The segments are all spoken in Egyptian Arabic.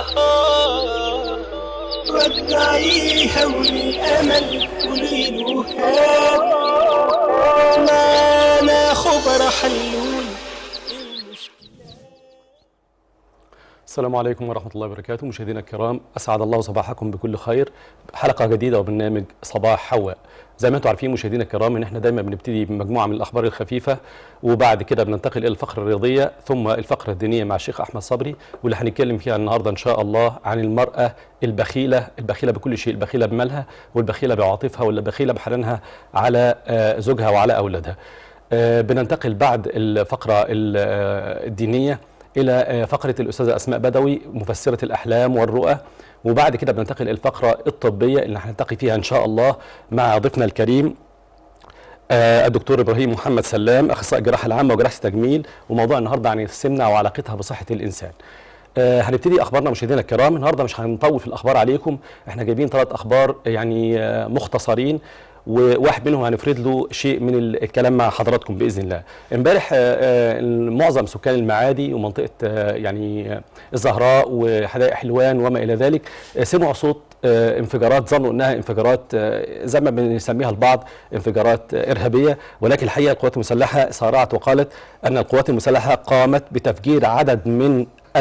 رجعيها والامل قولي له هات معانا خبر حلول السلام عليكم ورحمة الله وبركاته مشاهدينا الكرام أسعد الله صباحكم بكل خير حلقة جديدة وبرنامج صباح حواء زي ما انتم عارفين مشاهدينا الكرام ان احنا دايما بنبتدي بمجموعة من الأخبار الخفيفة وبعد كده بننتقل إلى الفقرة الرياضية ثم الفقرة الدينية مع الشيخ أحمد صبري واللي هنتكلم فيها النهاردة إن شاء الله عن المرأة البخيلة البخيلة بكل شيء البخيلة بمالها والبخيلة بعاطفها والبخيلة بحنانها على آه، زوجها وعلى أولادها آه، بننتقل بعد الفقرة ال- آه، الدينية الى آه، فقره الاستاذه اسماء بدوي مفسره الاحلام والرؤى وبعد كده بننتقل الى الفقره الطبيه اللي هنلتقي فيها ان شاء الله مع ضيفنا الكريم آه، الدكتور ابراهيم محمد سلام اخصائي الجراحه العامه وجراحه التجميل وموضوع النهارده عن السمنه وعلاقتها بصحه الانسان. آه، هنبتدي اخبارنا مشاهدينا الكرام النهارده مش هنطول في الاخبار عليكم احنا جايبين ثلاث اخبار يعني آه، مختصرين وواحد منهم هنفرد له شيء من ال- الكلام مع حضراتكم باذن الله. امبارح آه، آه، معظم سكان المعادي ومنطقه آه، يعني آه، الزهراء وحدائق حلوان وما الى ذلك آه، سمعوا صوت آه، انفجارات ظنوا انها انفجارات آه، زي ما بنسميها البعض انفجارات آه، ارهابيه ولكن الحقيقه القوات المسلحه سارعت وقالت ان القوات المسلحه قامت بتفجير عدد من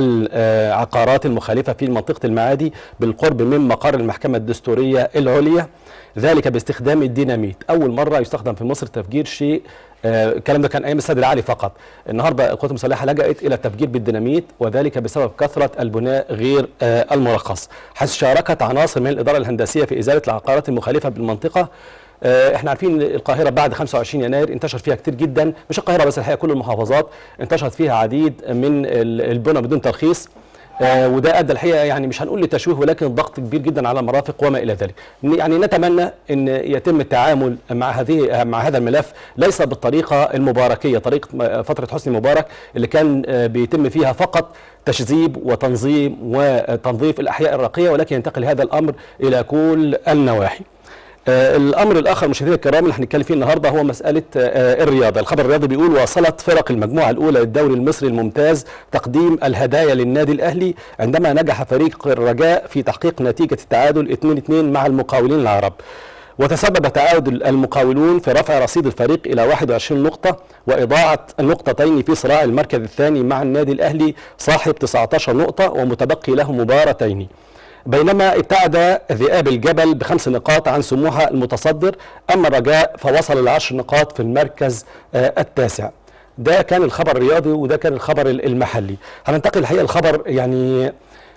العقارات المخالفه في منطقه المعادي بالقرب من مقر المحكمه الدستوريه العليا ذلك باستخدام الديناميت اول مره يستخدم في مصر تفجير شيء آه، الكلام ده كان ايام السد العالي فقط النهارده القوات المسلحه لجأت الى التفجير بالديناميت وذلك بسبب كثره البناء غير آه، المرخص حيث شاركت عناصر من الاداره الهندسيه في ازاله العقارات المخالفه بالمنطقه آه، احنا عارفين إن القاهره بعد 25 يناير انتشر فيها كتير جدا مش القاهره بس الحقيقه كل المحافظات انتشرت فيها عديد من ال- البنى بدون ترخيص آه، وده ادى الحقيقه يعني مش هنقول لتشويه ولكن ضغط كبير جدا على المرافق وما الى ذلك ن- يعني نتمنى ان يتم التعامل مع هذه مع هذا الملف ليس بالطريقه المباركيه طريقه م- فتره حسني مبارك اللي كان آه، بيتم فيها فقط تشذيب وتنظيم وتنظيف الاحياء الراقيه ولكن ينتقل هذا الامر الى كل النواحي آه، الامر الاخر مشاهدينا الكرام اللي هنتكلم فيه النهارده هو مساله آه، الرياضه، الخبر الرياضي بيقول واصلت فرق المجموعه الاولى للدوري المصري الممتاز تقديم الهدايا للنادي الاهلي عندما نجح فريق الرجاء في تحقيق نتيجه التعادل 2-2 مع المقاولين العرب. وتسبب تعادل المقاولون في رفع رصيد الفريق الى 21 نقطه واضاعه النقطتين في صراع المركز الثاني مع النادي الاهلي صاحب 19 نقطه ومتبقي له مباراتين. بينما ابتعد ذئاب الجبل بخمس نقاط عن سموحة المتصدر أما الرجاء فوصل العشر نقاط في المركز آه، التاسع ده كان الخبر الرياضي وده كان الخبر المحلي هننتقل الحقيقة الخبر يعني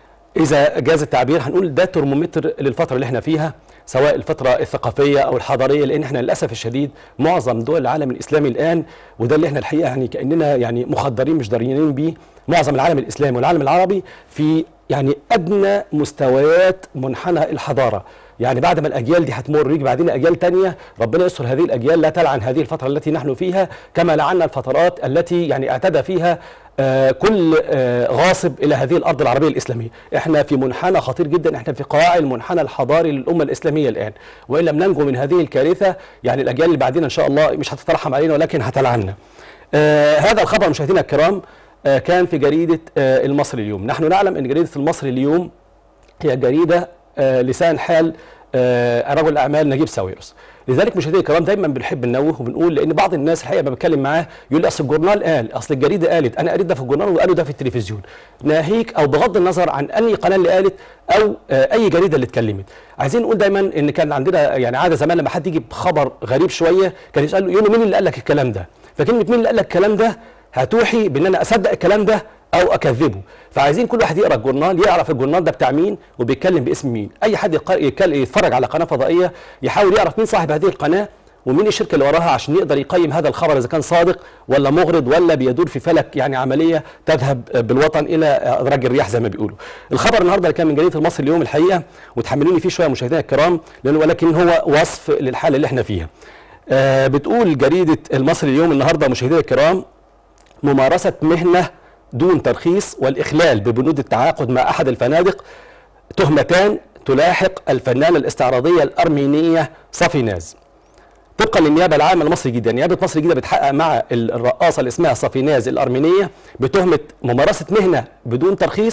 إذا جاز التعبير هنقول ده ترمومتر للفترة اللي احنا فيها سواء الفترة الثقافية أو الحضارية لأن احنا للأسف الشديد معظم دول العالم الإسلامي الآن وده اللي احنا الحقيقة يعني كأننا يعني مخدرين مش داريين بيه معظم العالم الإسلامي والعالم العربي في يعني أدنى مستويات منحنى الحضارة يعني بعد ما الأجيال دي هتمر يجي بعدين أجيال تانية ربنا يستر هذه الأجيال لا تلعن هذه الفترة التي نحن فيها كما لعنا الفترات التي يعني اعتدى فيها آه، كل آه، غاصب الى هذه الارض العربيه الاسلاميه، احنا في منحنى خطير جدا، احنا في قواع المنحنى الحضاري للامه الاسلاميه الان، وان لم ننجو من هذه الكارثه يعني الاجيال اللي بعدين ان شاء الله مش هتترحم علينا ولكن هتلعنا. آه هذا الخبر مشاهدينا الكرام آه كان في جريده آه المصري اليوم، نحن نعلم ان جريده المصري اليوم هي جريده آه لسان حال آه رجل الاعمال نجيب ساويرس لذلك مشاهدينا الكرام دايما بنحب ننوه وبنقول لان بعض الناس الحقيقه ما بتكلم معاه يقول لي اصل الجورنال قال اصل الجريده قالت انا قريت ده في الجورنال وقالوا ده في التلفزيون ناهيك او بغض النظر عن اني قناه اللي قالت او آه اي جريده اللي اتكلمت عايزين نقول دايما ان كان عندنا يعني عاده زمان لما حد يجي بخبر غريب شويه كان يسال يقول له مين اللي قال لك الكلام ده فكلمه مين اللي قال لك الكلام ده هتوحي بان انا اصدق الكلام ده او اكذبه فعايزين كل واحد يقرا الجورنال يعرف الجورنال ده بتاع مين وبيتكلم باسم مين اي حد يق- يتكل- يتفرج على قناه فضائيه يحاول يعرف مين صاحب هذه القناه ومين الشركه اللي وراها عشان يقدر يقيم هذا الخبر اذا كان صادق ولا مغرض ولا بيدور في فلك يعني عمليه تذهب بالوطن الى ادراج الرياح زي ما بيقولوا. الخبر النهارده اللي كان من جريده المصري اليوم الحقيقه وتحملوني فيه شويه مشاهدينا الكرام لانه ولكن هو وصف للحاله اللي احنا فيها. آه بتقول جريده المصري اليوم النهارده مشاهدينا الكرام ممارسه مهنه دون ترخيص والاخلال ببنود التعاقد مع احد الفنادق تهمتان تلاحق الفنانه الاستعراضيه الارمينيه صفيناز. طبقا للنيابه العامه لمصر الجديده، نيابه مصر الجديده بتحقق مع الرقاصه اللي اسمها صفيناز الارمينيه بتهمه ممارسه مهنه بدون ترخيص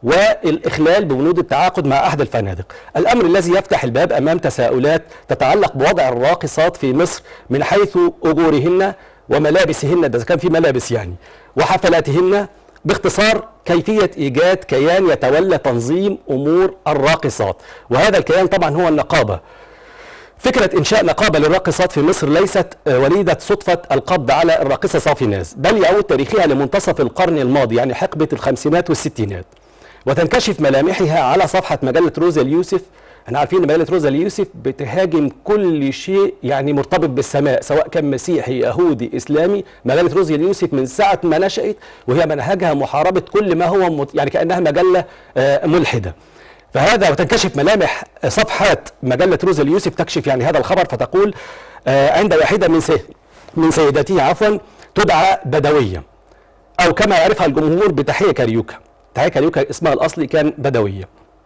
والإخلال ببنود التعاقد مع أحد الفنادق الأمر الذي يفتح الباب أمام تساؤلات تتعلق بوضع الراقصات في مصر من حيث أجورهن وملابسهن ده إذا كان في ملابس يعني وحفلاتهن باختصار كيفية إيجاد كيان يتولى تنظيم أمور الراقصات وهذا الكيان طبعا هو النقابة فكرة إنشاء نقابة للراقصات في مصر ليست آه، وليدة صدفة القبض على الراقصة صافي ناز بل يعود تاريخها لمنتصف القرن الماضي يعني حقبة الخمسينات والستينات وتنكشف ملامحها على صفحة مجلة روزا اليوسف احنا عارفين ان مجله روزا اليوسف بتهاجم كل شيء يعني مرتبط بالسماء سواء كان مسيحي يهودي اسلامي مجله روزا اليوسف من ساعه ما نشات وهي منهجها محاربه كل ما هو مت يعني كانها مجله آه، ملحده فهذا وتنكشف ملامح صفحات مجله روزا اليوسف تكشف يعني هذا الخبر فتقول آه، عند واحده من سي من سيداتها عفوا تدعى بدويه او كما يعرفها الجمهور بتحيه كاريوكا تحيه كاريوكا اسمها الاصلي كان بدويه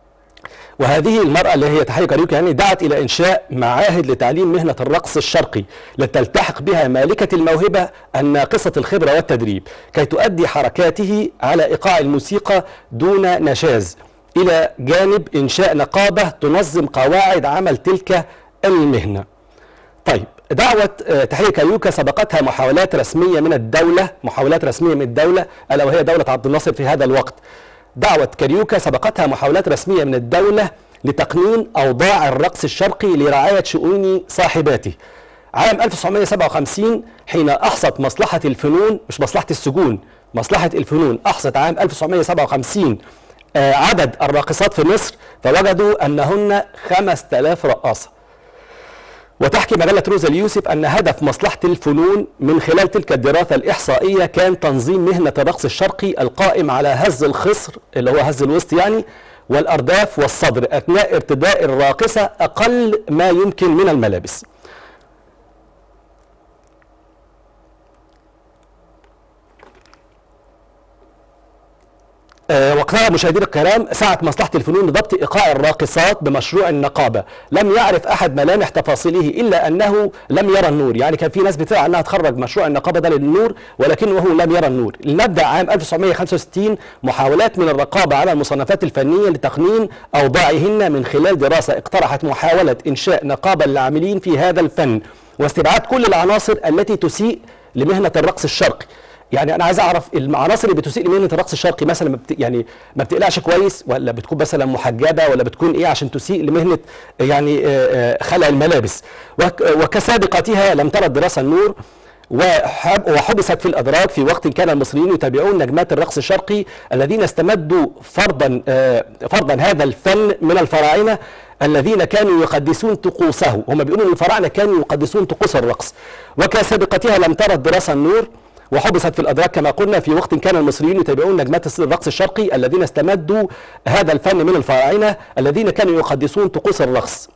وهذه المرأة اللي هي تحية كاريوكا يعني دعت إلى إنشاء معاهد لتعليم مهنة الرقص الشرقي لتلتحق بها مالكة الموهبة الناقصة الخبرة والتدريب كي تؤدي حركاته على إيقاع الموسيقى دون نشاز إلى جانب إنشاء نقابة تنظم قواعد عمل تلك المهنة طيب دعوة آه، تحية كاريوكا سبقتها محاولات رسمية من الدولة محاولات رسمية من الدولة ألا وهي دولة عبد الناصر في هذا الوقت دعوة كاريوكا سبقتها محاولات رسمية من الدولة لتقنين أوضاع الرقص الشرقي لرعاية شؤون صاحباته عام 1957 حين أحصت مصلحة الفنون مش مصلحة السجون مصلحة الفنون أحصت عام 1957 آه، عدد الراقصات في مصر فوجدوا أنهن 5000 رقاصة وتحكي مجلة روزا اليوسف أن هدف مصلحة الفنون من خلال تلك الدراسة الإحصائية كان تنظيم مهنة الرقص الشرقي القائم على هز الخصر اللي هو هز الوسط يعني والأرداف والصدر أثناء ارتداء الراقصة أقل ما يمكن من الملابس آه، وقتها مشاهدينا الكرام سعت مصلحة الفنون لضبط إيقاع الراقصات بمشروع النقابة لم يعرف أحد ملامح تفاصيله إلا أنه لم يرى النور يعني كان في ناس بتدعي أنها تخرج مشروع النقابة ده للنور ولكنه لم يرى النور لنبدأ عام 1965 محاولات من الرقابة على المصنفات الفنية لتقنين أوضاعهن من خلال دراسة اقترحت محاولة إنشاء نقابة للعاملين في هذا الفن واستبعاد كل العناصر التي تسيء لمهنة الرقص الشرقي يعني انا عايز اعرف العناصر اللي بتسيء لمهنه الرقص الشرقي مثلا ما بت... يعني ما بتقلعش كويس ولا بتكون مثلا محجبه ولا بتكون ايه عشان تسيء لمهنه يعني آه، آه، خلع الملابس وك... وكسابقتها لم ترى الدراسه النور وحب- وحبست في الادراج في وقت كان المصريين يتابعون نجمات الرقص الشرقي الذين استمدوا فرضا آه، فرضا هذا الفن من الفراعنه الذين كانوا يقدسون طقوسه هم بيقولوا ان الفراعنه كانوا يقدسون طقوس الرقص وكسابقتها لم ترى الدراسه النور وحبست في الادراج كما قلنا في وقت كان المصريين يتابعون نجمات الرقص الشرقي الذين استمدوا هذا الفن من الفراعنه الذين كانوا يقدسون طقوس الرقص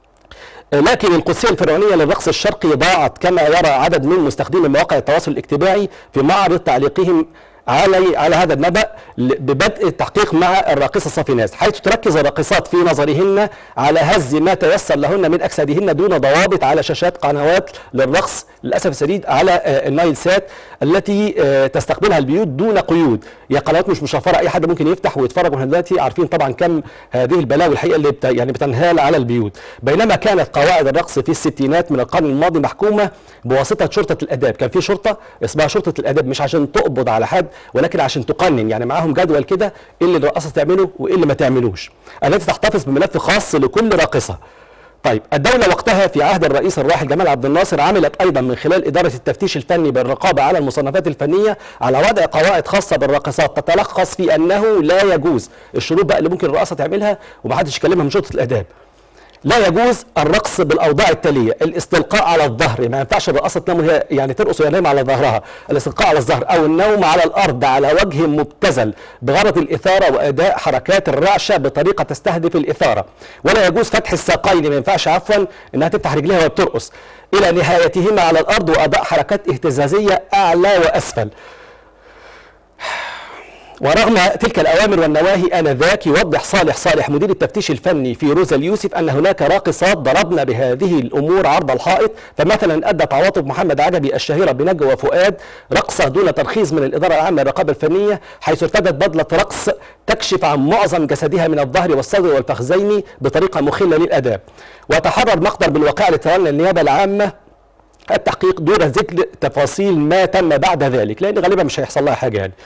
لكن القدسيه الفرعونيه للرقص الشرقي ضاعت كما يرى عدد من مستخدمي مواقع التواصل الاجتماعي في معرض تعليقهم على على هذا النبأ ل- ببدء التحقيق مع الراقصة صافي ناس حيث تركز الراقصات في نظرهن على هز ما تيسر لهن من أجسادهن دون ضوابط على شاشات قنوات للرقص للأسف الشديد على آه، النايل سات التي آه، تستقبلها البيوت دون قيود هي قنوات مش مشفرة أي حد ممكن يفتح ويتفرج واحنا دلوقتي عارفين طبعا كم هذه البلاوي الحقيقة اللي بت يعني بتنهال على البيوت بينما كانت قواعد الرقص في الستينات من القرن الماضي محكومة بواسطة شرطة الآداب كان في شرطة اسمها شرطة الآداب مش عشان تقبض على حد ولكن عشان تقنن يعني معاهم جدول كده ايه اللي الرقاصة تعمله وايه اللي ما تعملوش التي تحتفظ بملف خاص لكل راقصة طيب الدولة وقتها في عهد الرئيس الراحل جمال عبد الناصر عملت أيضا من خلال إدارة التفتيش الفني بالرقابة على المصنفات الفنية على وضع قواعد خاصة بالراقصات تتلخص في أنه لا يجوز الشروط بقى اللي ممكن الرقاصة تعملها ومحدش يكلمها من شرطة الآداب لا يجوز الرقص بالاوضاع التاليه الاستلقاء على الظهر ما ينفعش الرقاصه تنام وهي يعني ترقص وهي نايمه على ظهرها الاستلقاء على الظهر او النوم على الارض على وجه مبتذل بغرض الاثاره واداء حركات الرعشه بطريقه تستهدف الاثاره ولا يجوز فتح الساقين ما ينفعش عفوا انها تفتح رجليها وهي بترقص الى نهايتهما على الارض واداء حركات اهتزازيه اعلى واسفل ورغم تلك الأوامر والنواهي آنذاك يوضح صالح صالح مدير التفتيش الفني في روزا اليوسف أن هناك راقصات ضربن بهذه الأمور عرض الحائط فمثلا أدت عواطف محمد عجبي الشهيرة بنجوى فؤاد رقصة دون ترخيص من الإدارة العامة للرقابة الفنية حيث ارتدت بدلة رقص تكشف عن معظم جسدها من الظهر والصدر والفخذين بطريقة مخلة للأداب وتحرر مقدر بالوقائع لترن النيابة العامة التحقيق دون ذكر تفاصيل ما تم بعد ذلك لان غالبا مش هيحصل لها حاجه يعني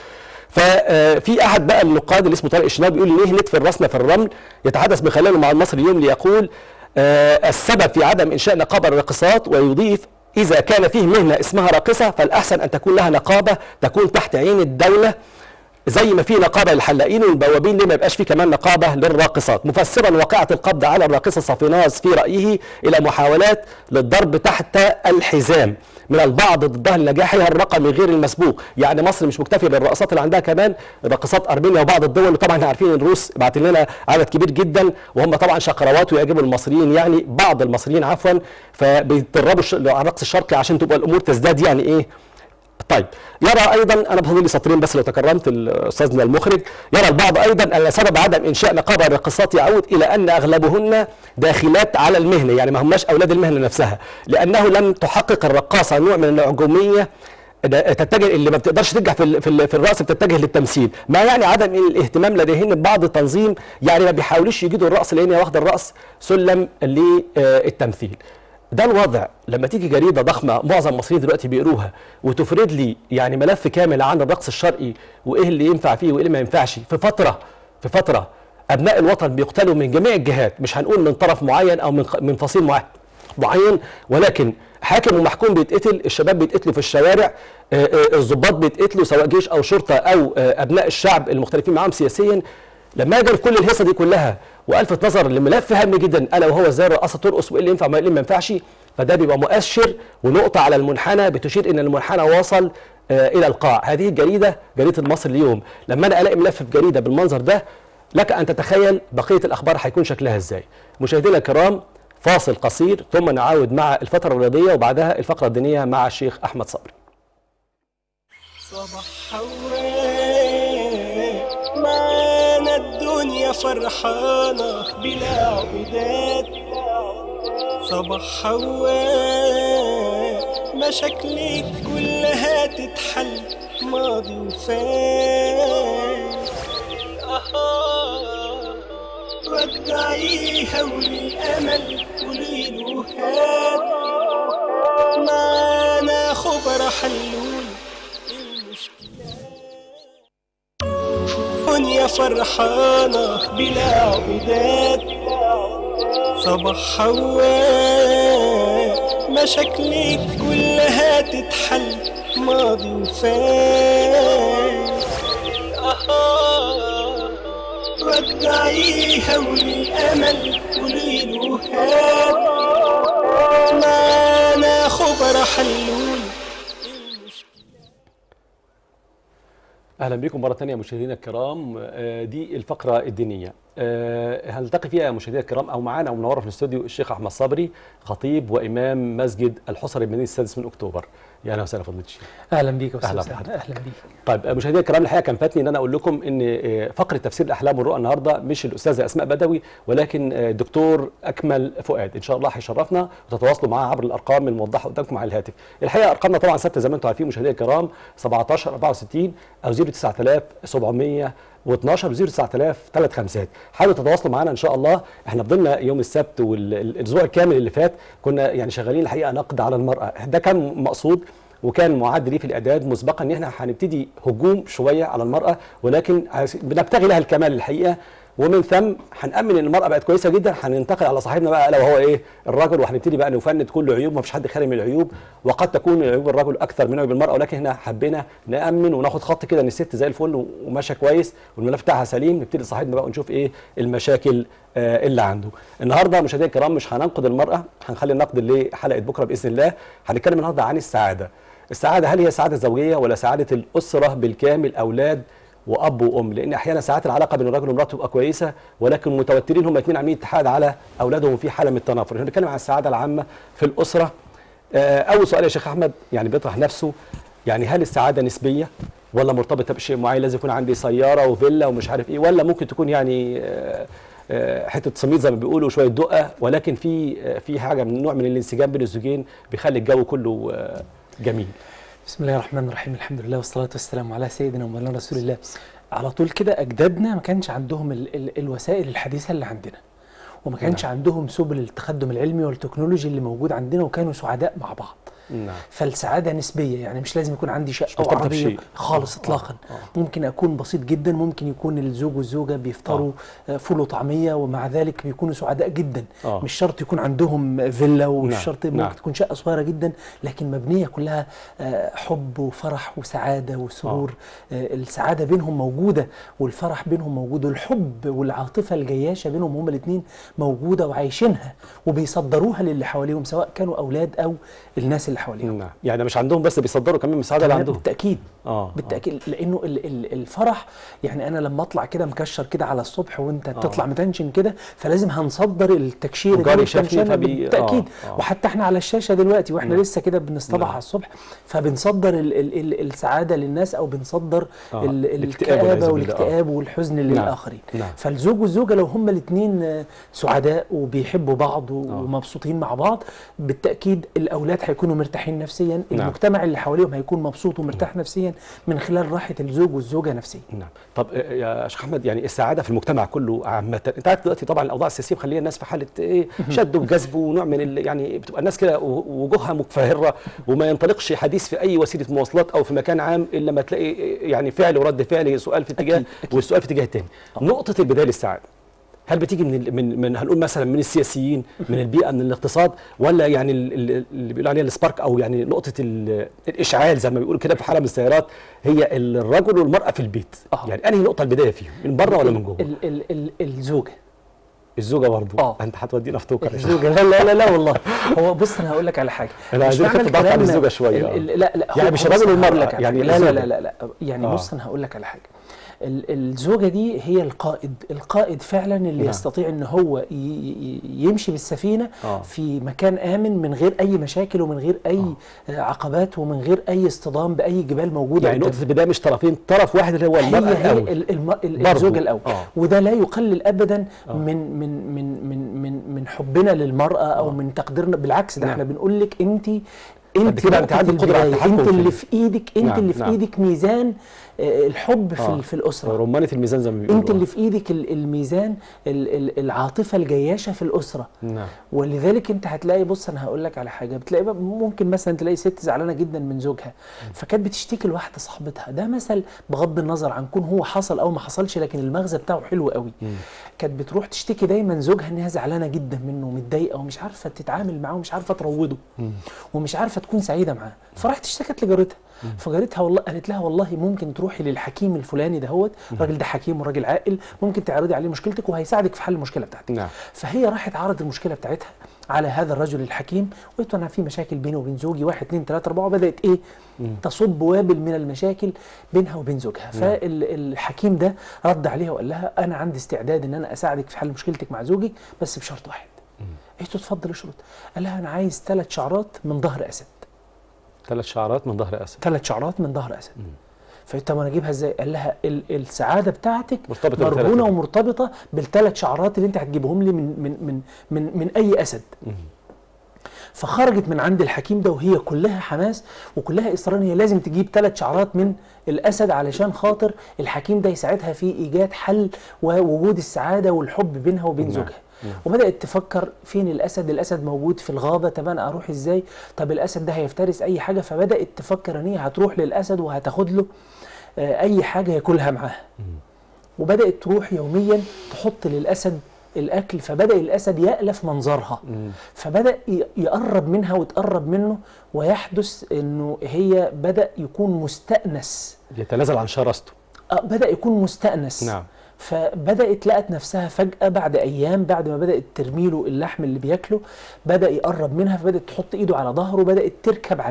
ففي احد بقى النقاد اللي اسمه طارق الشناوي بيقول ليه ندفن راسنا في الرمل يتحدث من خلاله مع المصري اليوم ليقول آه، السبب في عدم انشاء نقابه الراقصات ويضيف اذا كان فيه مهنه اسمها راقصه فالاحسن ان تكون لها نقابه تكون تحت عين الدوله زي ما في نقابه للحلاقين والبوابين ليه ما يبقاش في كمان نقابه للراقصات مفسرا واقعه القبض على الراقصه صافيناز في رايه الى محاولات للضرب تحت الحزام من البعض ضدها لنجاحها الرقمي غير المسبوق يعني مصر مش مكتفيه بالرقصات اللي عندها كمان راقصات ارمينيا وبعض الدول وطبعا احنا عارفين الروس بعت لنا عدد كبير جدا وهم طبعا شقروات ويعجبوا المصريين يعني بعض المصريين عفوا فبيتدربوا الش- على الرقص الشرقي عشان تبقى الامور تزداد يعني ايه طيب يرى ايضا انا بفضل لي سطرين بس لو تكرمت استاذنا المخرج يرى البعض ايضا ان سبب عدم انشاء نقابه الراقصات يعود الى ان اغلبهن داخلات على المهنه يعني ما هماش اولاد المهنه نفسها لانه لم تحقق الرقاصه نوع من العجوميه ده تتجه اللي ما بتقدرش تنجح في ال- في, ال- في الرقص بتتجه للتمثيل ما يعني عدم الاهتمام لديهن ببعض التنظيم يعني ما بيحاولوش يجيدوا الرقص لان هي واخده الرقص سلم للتمثيل ده الوضع لما تيجي جريده ضخمه معظم المصريين دلوقتي بيقروها وتفرد لي يعني ملف كامل عن الرقص الشرقي وايه اللي ينفع فيه وايه اللي ما ينفعش في فتره في فتره ابناء الوطن بيقتلوا من جميع الجهات مش هنقول من طرف معين او من من فصيل معين معين ولكن حاكم ومحكوم بيتقتل الشباب بيتقتلوا في الشوارع آه، آه، الضباط بيتقتلوا سواء جيش او شرطه او آه، ابناء الشعب المختلفين معاهم سياسيا لما اجي في كل الهيصه دي كلها والفت نظر لملف هام جدا الا وهو ازاي الرقاصه ترقص وايه اللي ينفع وايه اللي ما ينفعش فده بيبقى مؤشر ونقطه على المنحنى بتشير ان المنحنى وصل آه، الى القاع هذه الجريده جريده المصري اليوم لما انا الاقي ملف في جريده بالمنظر ده لك ان تتخيل بقيه الاخبار هيكون شكلها ازاي مشاهدينا الكرام فاصل قصير ثم نعود مع الفتره الرياضيه وبعدها الفقره الدينيه مع الشيخ احمد صبري صباح حواء معانا الدنيا فرحانة بلا عقدات صباح حواء مشاكلك كلها تتحل ماضي وفات آه، ودعيها وللأمل قوليله هات معانا خبر حلول دنيا فرحانة بلا عقدات صباح حواء مشاكلك كلها تتحل ماضي وفات آه، ودعيها وللأمل قوليله هات معانا خبر حلول اهلا بكم مره ثانيه مشاهدينا الكرام آه، دي الفقره الدينيه آه، هنلتقي فيها مشاهدينا الكرام او معانا او منوره في الاستوديو الشيخ احمد صبري خطيب وامام مسجد الحصري بمدينه السادس من اكتوبر يا اهلا وسهلا فضيله الشيخ اهلا بيك يا استاذ أهلا سعد بحضرتك. اهلا بيك طيب آه، مشاهدينا الكرام الحقيقه كان فاتني ان انا اقول لكم ان آه، فقره تفسير الاحلام والرؤى النهارده مش الاستاذه اسماء بدوي ولكن آه، الدكتور اكمل فؤاد ان شاء الله هيشرفنا وتتواصلوا معاه عبر الارقام الموضحه قدامكم على الهاتف الحقيقه ارقامنا طبعا ثابته زي ما انتم عارفين مشاهدينا الكرام 17 64 او 09700 و12 و 09000 ثلاث خمسات حاولوا تتواصلوا معانا ان شاء الله احنا فضلنا يوم السبت والاسبوع الكامل اللي فات كنا يعني شغالين الحقيقه نقد على المراه ده كان مقصود وكان معد ليه في الاعداد مسبقا ان احنا هنبتدي هجوم شويه على المراه ولكن عايز- بنبتغي لها الكمال الحقيقه ومن ثم هنامن ان المراه بقت كويسه جدا هننتقل على صاحبنا بقى الا وهو ايه الرجل وهنبتدي بقى نفند كل عيوب ما فيش حد خالي من العيوب وقد تكون عيوب الرجل اكثر من عيوب المراه ولكن احنا حبينا نامن وناخد خط كده ان الست زي الفل وماشيه كويس والملف بتاعها سليم نبتدي صاحبنا بقى ونشوف ايه المشاكل آه، اللي عنده النهارده مشاهدينا الكرام مش هننقد المراه هنخلي النقد لحلقه بكره باذن الله هنتكلم النهارده عن السعاده السعاده هل هي سعاده زوجيه ولا سعاده الاسره بالكامل اولاد واب وام لان احيانا ساعات العلاقه بين الرجل ومراته تبقى كويسه ولكن متوترين هم الاثنين عاملين اتحاد على اولادهم في حاله من التنافر احنا بنتكلم عن السعاده العامه في الاسره آه، اول سؤال يا شيخ احمد يعني بيطرح نفسه يعني هل السعاده نسبيه ولا مرتبطه بشيء معين لازم يكون عندي سياره وفيلا ومش عارف ايه ولا ممكن تكون يعني آه، آه، حته سميط زي ما بيقولوا شويه دقه ولكن في آه، في حاجه من نوع من الانسجام بين الزوجين بيخلي الجو كله آه، جميل بسم الله الرحمن الرحيم الحمد لله والصلاة والسلام على سيدنا ومولانا رسول الله على طول كده أجدادنا ما كانش عندهم ال ال الوسائل الحديثة اللي عندنا وما كانش عندهم سبل التقدم العلمي والتكنولوجي اللي موجود عندنا وكانوا سعداء مع بعض نعم فالسعادة نسبية يعني مش لازم يكون عندي مش شقة أو مرتبطة عربية بشيء. خالص آه، إطلاقا آه، ممكن أكون بسيط جدا ممكن يكون الزوج والزوجة بيفطروا آه، فول وطعمية ومع ذلك بيكونوا سعداء جدا آه. مش شرط يكون عندهم فيلا ومش نعم، شرط ممكن نعم. تكون شقة صغيرة جدا لكن مبنية كلها آه، حب وفرح وسعادة وسرور آه، السعادة بينهم موجودة والفرح بينهم موجود والحب والعاطفة الجياشة بينهم هما الاثنين موجودة وعايشينها وبيصدروها للي حواليهم سواء كانوا أولاد أو الناس اللي حواليهم نعم يعني مش عندهم بس بيصدروا كمان من السعاده اللي كمان عندهم بالتأكيد اه بالتاكيد لانه ال- ال- الفرح يعني انا لما اطلع كده مكشر كده على الصبح وانت بتطلع متنشن كده فلازم هنصدر التكشير وجاري ده شافني والتنشنة فبي- بالتاكيد آه، آه. وحتى احنا على الشاشه دلوقتي واحنا نعم. لسه كده بنصطبح نعم. على الصبح فبنصدر ال ال ال السعاده للناس او بنصدر آه، ال الاكتئاب والعياذ الكآبه بالله، آه. والاكتئاب والحزن للاخرين نعم. فالزوج والزوجه لو هما الاثنين سعداء وبيحبوا بعض و- آه. ومبسوطين مع بعض بالتاكيد الاولاد هيكونوا مرتاحين نفسيا نعم. المجتمع اللي حواليهم هيكون مبسوط ومرتاح نفسيا من خلال راحه الزوج والزوجه نفسيا نعم طب آه، يا شيخ احمد يعني السعاده في المجتمع كله عامه انت عارف دلوقتي طبعا الاوضاع السياسيه مخليه الناس في حاله ايه شد وجذب ونوع من ال- يعني بتبقى الناس كده و- وجوهها متفهره وما ينطلقش حديث في اي وسيله مواصلات او في مكان عام الا لما تلاقي يعني فعل ورد فعل سؤال في اتجاه أكيد، أكيد. والسؤال في اتجاه تاني نقطه البدايه للسعاده هل بتيجي من ال- من من هنقول مثلا من السياسيين من البيئه من الاقتصاد ولا يعني ال- ال- اللي بيقولوا عليها السبارك او يعني نقطه ال- الاشعال زي ما بيقولوا كده في حاله من السيارات هي الرجل والمراه في البيت آه. يعني انهي نقطه البدايه فيهم من بره ولا من جوه ال ال ال الزوجه الزوجه برضه آه. انت هتودينا في توكل يا شيخ. الزوجه لا لا لا لا والله هو بص انا هقول لك على حاجه أنا مش عايزين معنى نخف ضغط على الكلام- الزوجة شوية، ال- آه. ال- لا لا يعني هو- مش بص الراجل أنا هقول والمرأة، لك على يعني حاجة. لا لا الزوجة. لا لا لا يعني آه. بص انا هقول لك على حاجه ال- الزوجه دي هي القائد القائد فعلا اللي نعم. يستطيع ان هو ي- ي- يمشي بالسفينه آه. في مكان امن من غير اي مشاكل ومن غير اي آه، عقبات ومن غير اي اصطدام باي جبال موجوده يعني قدامه. نقطه البدايه مش طرفين طرف واحد اللي هو هي المراه هي الاول ال- الم- ال- برضو. الزوج الاول آه. وده لا يقلل ابدا آه. من من من من من من حبنا للمراه او آه. من تقديرنا بالعكس ده نعم. احنا بنقول لك انت قد انت كده أنت نقطة عندك قدرة على البداية، التحكم انت في اللي ال- في ايدك انت نعم، اللي في نعم. ايدك ميزان آه، الحب في آه. ال- في الاسره رمانه الميزان زي ما بيقولوا انت اللي في ايدك ال- الميزان ال- ال- العاطفه الجياشه في الاسره نعم ولذلك انت هتلاقي بص انا هقول لك على حاجه بتلاقي بقى ممكن مثلا تلاقي ست زعلانه جدا من زوجها فكانت بتشتكي لواحده صاحبتها ده مثل بغض النظر عن كون هو حصل او ما حصلش لكن المغزى بتاعه حلو قوي كانت بتروح تشتكي دايما زوجها انها زعلانه جدا منه ومتضايقه ومش عارفه تتعامل معاه ومش عارفه تروضه ومش عارفه تكون سعيده معاه فراحت اشتكت لجارتها فجارتها والله قالت لها والله ممكن تروحي للحكيم الفلاني دهوت الراجل ده حكيم وراجل عاقل ممكن تعرضي عليه مشكلتك وهيساعدك في حل المشكله بتاعتك نعم فهي راحت عرضت المشكله بتاعتها على هذا الرجل الحكيم وقلت له انا في مشاكل بيني وبين زوجي واحد اثنين ثلاثه اربعه وبدات ايه تصب وابل من المشاكل بينها وبين زوجها فالحكيم ده رد عليها وقال لها انا عندي استعداد ان انا اساعدك في حل مشكلتك مع زوجك بس بشرط واحد قلت له اتفضل اشرط قال لها انا عايز ثلاث شعرات من ظهر اسد ثلاث شعرات من ظهر اسد ثلاث شعرات من ظهر اسد فقلت طب انا اجيبها ازاي؟ قال لها ال- السعاده بتاعتك مرتبطة بالثلاثة. مرهونه ومرتبطه بالثلاث شعرات اللي انت هتجيبهم لي من من من من, من اي اسد. فخرجت من عند الحكيم ده وهي كلها حماس وكلها اصرار ان هي لازم تجيب ثلاث شعرات من الاسد علشان خاطر الحكيم ده يساعدها في ايجاد حل ووجود السعاده والحب بينها وبين نعم. زوجها. وبدات تفكر فين الاسد الاسد موجود في الغابه طب انا اروح ازاي طب الاسد ده هيفترس اي حاجه فبدات تفكر ان هي هتروح للاسد وهتاخد له آه، اي حاجه ياكلها معاها وبدات تروح يوميا تحط للاسد الاكل فبدا الاسد يالف منظرها فبدا ي- يقرب منها وتقرب منه ويحدث انه هي بدا يكون مستانس يتنازل عن شرسته آه، بدا يكون مستانس نعم فبدات لقت نفسها فجاه بعد ايام بعد ما بدات ترمي له اللحم اللي بياكله بدا يقرب منها فبدات تحط ايده على ظهره بدات تركب عليه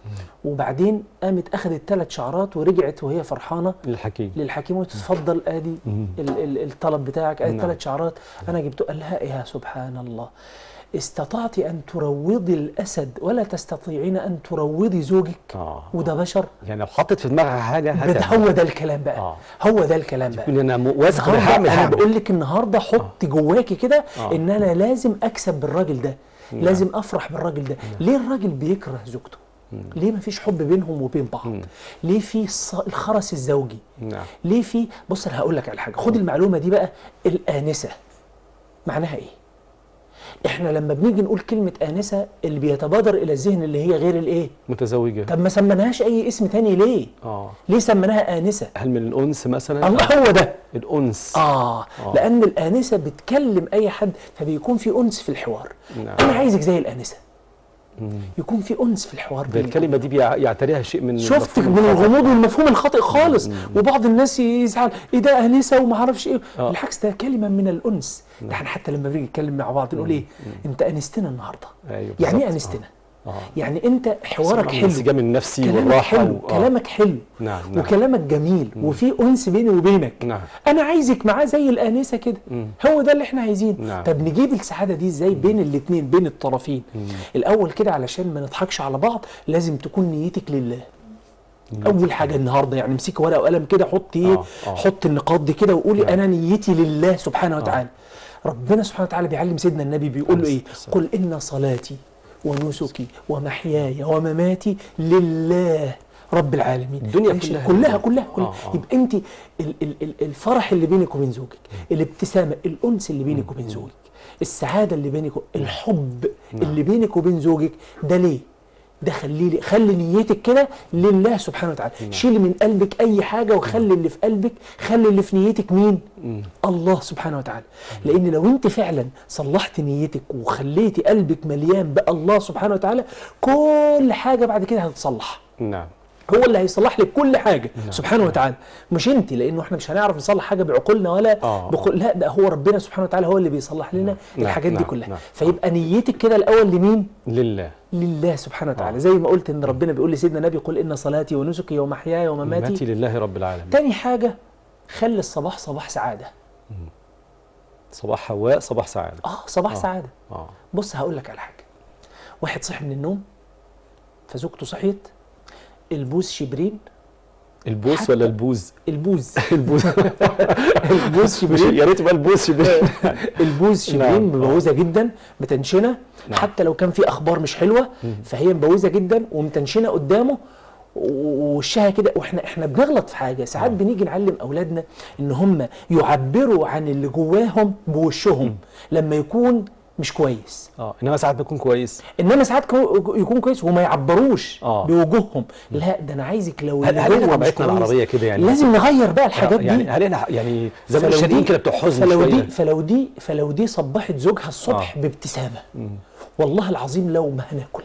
وبعدين قامت اخذت ثلاث شعرات ورجعت وهي فرحانه الحكيم للحكيم وتتفضل ادي ال ال الطلب بتاعك ادي نعم. ثلاث شعرات انا جبته قال لها يا سبحان الله استطعت ان تروضي الاسد ولا تستطيعين ان تروضي زوجك اه وده بشر يعني لو حطت في دماغها حاجه بده هتعمل. هو ده الكلام بقى آه. هو ده الكلام بقى تقول انا م- واثق إني النهارده هعمل انا هعمل بقول لك النهارده حط جواكي كده آه. ان انا لازم اكسب بالراجل ده نعم. لازم افرح بالراجل ده ليه الراجل بيكره زوجته ليه مفيش حب بينهم وبين بعض مم. ليه في الص- الخرس الزوجي نعم ليه في بص انا هقول لك على حاجه خد المعلومه دي بقى الانسه معناها ايه احنا لما بنيجي نقول كلمه انسه اللي بيتبادر الى الذهن اللي هي غير الايه متزوجه طب ما سميناهاش اي اسم تاني ليه اه ليه سميناها انسه هل من الانس مثلا الله هو ده الانس آه, آه. لأن الآنسة بتكلم أي حد فبيكون في أنس في الحوار نعم. أنا عايزك زي الآنسة مم. يكون في أنس في الحوار ده بينك الكلمه دي بيع- يعتريها شيء من شفت المفهوم من الخاطئ. الغموض والمفهوم الخاطئ خالص وبعض الناس يزعل ايه ده انسه وما اعرفش ايه آه. بالعكس ده كلمه من الانس ده احنا حتى لما بنيجي نتكلم مع بعض نقول ايه انت انستنا النهارده ايوه يعني ايه بالظبط. انستنا اه يعني انت حوارك حلو الانسجام النفسي كلامك والراحه حلو و- آه. كلامك حلو نعم نعم وكلامك جميل وفي انس بيني وبينك نعم انا عايزك معاه زي الانسه كده مم. هو ده اللي احنا عايزينه نعم. طب نجيب السعاده دي ازاي بين الاثنين بين الطرفين مم. الاول كده علشان ما نضحكش على بعض لازم تكون نيتك لله اول حاجه النهارده يعني امسك ورقه وقلم كده حط ايه آه، آه. حط النقاط دي كده وقولي نعم. انا نيتي لله سبحانه وتعالى ربنا سبحانه وتعالى بيعلم سيدنا النبي بيقول له عليه ايه الصلاة قل ان صلاتي ونسكي ومحياي ومماتي لله رب العالمين الدنيا ماشي؟ كلها كلها لله. كلها, كلها. آه، آه. يبقى انت ال- ال- ال- الفرح اللي بينك وبين زوجك الابتسامه الانس اللي بينك وبين زوجك السعاده اللي بينك و- الحب اللي بينك وبين زوجك ده ليه ده خلي لي خلي نيتك كده لله سبحانه وتعالى شيل من قلبك اي حاجه وخلي اللي في قلبك خلي اللي في نيتك مين مم. الله سبحانه وتعالى لان لو انت فعلا صلحت نيتك وخليتي قلبك مليان بالله سبحانه وتعالى كل حاجه بعد كده هتتصلح نعم هو اللي هيصلح لك كل حاجه سبحانه وتعالى مش انت لانه احنا مش هنعرف نصلح حاجه بعقولنا ولا آه. بقول لا ده هو ربنا سبحانه وتعالى هو اللي بيصلح لنا نعم، الحاجات دي نعم، كلها نعم. فيبقى نيتك كده الاول لمين لله لله سبحانه وتعالى آه. زي ما قلت ان ربنا بيقول لسيدنا النبي قل ان صلاتي ونسكي ومحياي ومماتي مماتي لله رب العالمين تاني حاجه خلي الصباح صباح سعاده صباح حواء صباح سعاده اه صباح آه. سعاده اه بص هقول لك على حاجه واحد صحي من النوم فزوجته صحيت البوز شبرين البوس حتى- ولا البوز البوز البوز البوز شبرين يا ريت يبقى البوز شبرين البوز نعم. شبرين مبوزه جدا متنشنه نعم. حتى لو كان في اخبار مش حلوه فهي مبوزه جدا ومتنشنه قدامه ووشها كده واحنا احنا بنغلط في حاجه ساعات بنيجي نعلم اولادنا ان هم يعبروا عن اللي جواهم بوشهم لما يكون مش كويس اه انما ساعات بيكون كويس انما ساعات كو- يكون كويس وما يعبروش آه. بوجوههم لا ده انا عايزك لو هل اللي هل احنا جوه مش طبيعتنا كويس العربيه كده يعني لازم نغير بقى الحاجات آه، يعني دي هل احنا يعني زي ما فلو الشادين دي- كده بتوع حزن فلو شويه دي فلو دي فلو دي صبحت زوجها الصبح آه. بابتسامه والله العظيم لو ما هناكل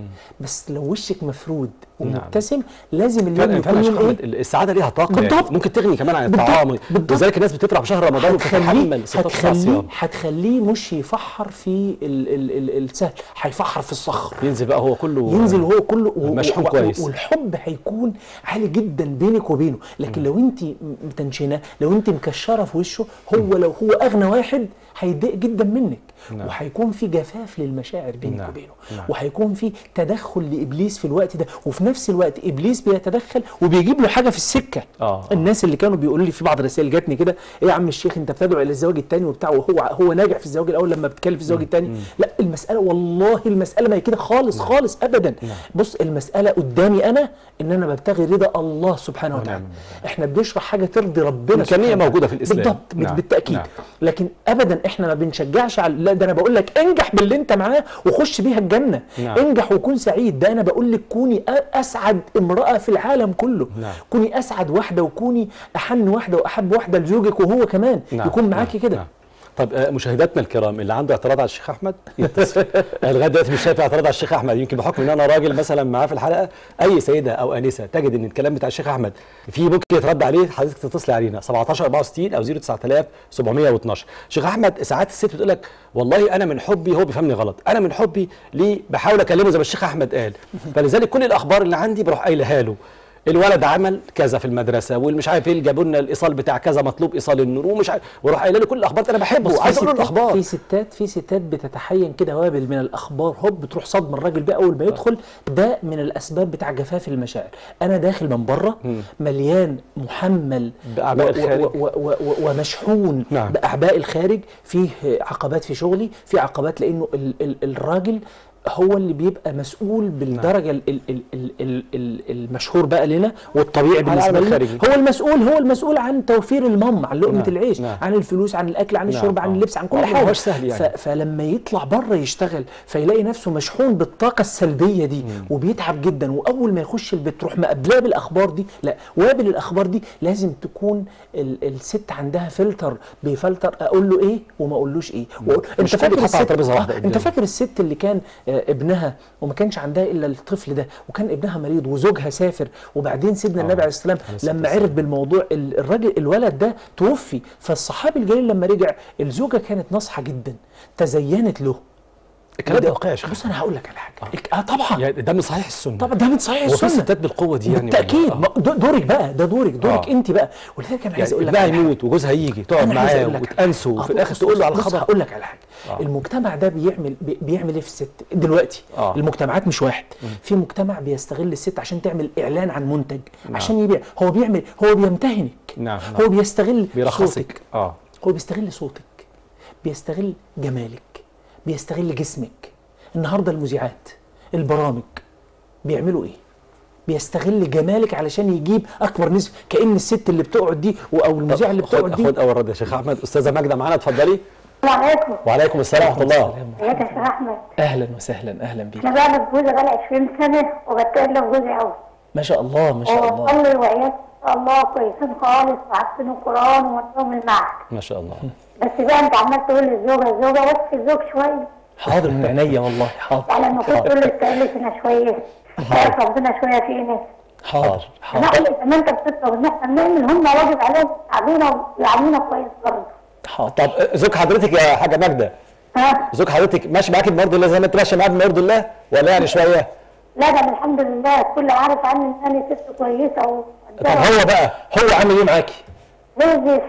بس لو وشك مفرود ومبتسم لازم اليوم فعلا يكون فعلا يا شيخ يوم ايه احمد السعاده ليها طاقه يعني بالضبط. ممكن تغني كمان عن بالضبط. الطعام بالضبط. لذلك الناس بتفرح بشهر رمضان هتخليه وبتتحمل 16 ساعه هتخليه صيام هتخليه مش يفحر في ال ال ال السهل هيفحر في الصخر ينزل بقى هو كله ينزل وهو كله و- مشحون و- كويس. والحب هيكون عالي جدا بينك وبينه لكن لو انت متنشنه لو انت مكشره في وشه هو لو هو اغنى واحد هيضايق جدا منك نعم. وهيكون في جفاف للمشاعر بينك نعم. وبينه نعم. وهيكون في تدخل لابليس في الوقت ده وفي نفس الوقت ابليس بيتدخل وبيجيب له حاجه في السكه آه. الناس اللي كانوا بيقولوا لي في بعض الرسائل جاتني كده ايه يا عم الشيخ انت بتدعو الى الزواج الثاني وبتاع وهو هو ناجح في الزواج الاول لما بتتكلم في الزواج الثاني لا المساله والله المساله ما هي كده خالص خالص ابدا بص المساله قدامي انا ان انا ببتغي رضا الله سبحانه وتعالى احنا بنشرح حاجه ترضي ربنا إمكانية سبحانه وتعالى. موجودة في الإسلام. بالضبط نعم. بالتاكيد نعم. لكن ابدا احنا ما بنشجعش على لا ده انا بقول لك انجح باللي انت معاه وخش بيها الجنه نعم. انجح وكون سعيد ده انا بقول لك كوني أ- اسعد امراه في العالم كله نعم. كوني اسعد واحده وكوني احن واحده واحب واحده لزوجك وهو كمان نعم. يكون معاكي نعم. كده نعم. طب آه، مشاهداتنا الكرام اللي عنده اعتراض على الشيخ احمد يتصل أنا لغايه دلوقتي مش شايف اعتراض على الشيخ احمد يمكن بحكم ان انا راجل مثلا معاه في الحلقه اي سيده او انسه تجد ان الكلام بتاع الشيخ احمد في ممكن يترد عليه حضرتك تتصلي علينا 17 64 او 09712 شيخ احمد ساعات الست بتقول لك والله انا من حبي هو بيفهمني غلط انا من حبي ليه بحاول اكلمه زي ما الشيخ احمد قال فلذلك كل الاخبار اللي عندي بروح قايلها له الولد عمل كذا في المدرسه والمش عارف ايه جابوا لنا الايصال بتاع كذا مطلوب ايصال النور ومش عارف واروح قايل له كل الاخبار انا بحبه بص، عايز في اقول له ستات- الاخبار في ستات في ستات بتتحين كده وابل من الاخبار هوب بتروح صدم الراجل بقى اول ما يدخل ده من الاسباب بتاع جفاف المشاعر انا داخل من بره مليان محمل بأعباء و- و- الخارج. و- و- و- ومشحون نعم. باعباء الخارج فيه عقبات في شغلي في عقبات لانه ال ال الراجل هو اللي بيبقى مسؤول بالدرجه ال ال ال ال ال ال المشهور بقى لنا والطبيعي بالنسبه العالم لنا الخارجي. هو المسؤول هو المسؤول عن توفير المم عن لقمه نعم، العيش نعم. عن الفلوس عن الاكل عن نعم، الشرب عن آه. اللبس عن كل آه، ما حاجه هوش سهل يعني. ف- فلما يطلع بره يشتغل فيلاقي نفسه مشحون بالطاقه السلبيه دي وبيتعب جدا واول ما يخش البيت تروح مقابلاه بالاخبار دي لا وابل الاخبار دي لازم تكون ال الست عندها فلتر بيفلتر اقول له ايه وما اقولوش ايه وأقول مش كله يتحط على ترابيزة واحدة آه قدامه. انت فاكر الست اللي كان آه، ابنها وما كانش عندها الا الطفل ده وكان ابنها مريض وزوجها سافر وبعدين سيدنا النبي عليه السلام عليه الصلاة لما عرف بالموضوع ال- الراجل الولد ده توفي فالصحابي الجليل لما رجع الزوجه كانت ناصحه جدا تزينت له الكلام ده وده- واقعي يا شيخ بص انا هقول لك على حاجه اه طبعا يعني ده من صحيح السنه طبعا ده من صحيح وفي السنه ستات بالقوه دي يعني بالتاكيد والله. ما- ده دورك بقى ده دورك دورك آه. انت بقى ولذلك انا عايز يعني اقول لك ابنها على حاجة. يموت وجوزها يجي تقعد أنا عايز معاه أقول لك- وتأنسه آه، وفي الاخر بص- تقول له على بص الخبر هقول لك على حاجه آه. المجتمع ده بيعمل بي- بيعمل ايه في الست دلوقتي آه. المجتمعات مش واحد في مجتمع بيستغل الست عشان تعمل اعلان عن منتج عشان يبيع هو بيعمل هو بيمتهنك نعم، نعم. هو بيستغل صوتك بيرخصك اه هو بيستغل صوتك بيستغل جمالك بيستغل جسمك النهارده المذيعات البرامج بيعملوا ايه بيستغل جمالك علشان يجيب اكبر نسبه كان الست اللي بتقعد دي و- او المذيعه اللي بتقعد خد دي خد اول رد يا شيخ احمد استاذه ماجده معانا اتفضلي السلام عليكم وعليكم السلام ورحمه الله ازيك يا شيخ احمد اهلا وسهلا اهلا بيك انا بعرف جوزي بقالي 20 سنه وبتكلم جوزي قوي ما شاء الله ما شاء الله وصلي وعيال الله كويسين خالص وعارفين القران ومنهم المعهد ما شاء الله بس بقى انت عمال تقول لي الزوجه الزوجه وصف الزوج شويه حاضر من عينيا والله حاضر يعني المفروض تقول لي استقل فينا شويه تعرف ربنا شويه فينا حاضر انا حاضر اقول لك ما انت بتطلب ان احنا بنعمل هم واجب عليهم يساعدونا ويعاملونا كويس برضه حاضر طب زوج حضرتك يا حاجه ماجده ها زوج حضرتك ماشي معاكي بمرض الله زي ما انت ماشيه معاه بمرض الله ولا يعني شويه لا ده الحمد لله الكل عارف عني ان انا ست كويسه طب هو بقى هو عامل ايه معاكي وزي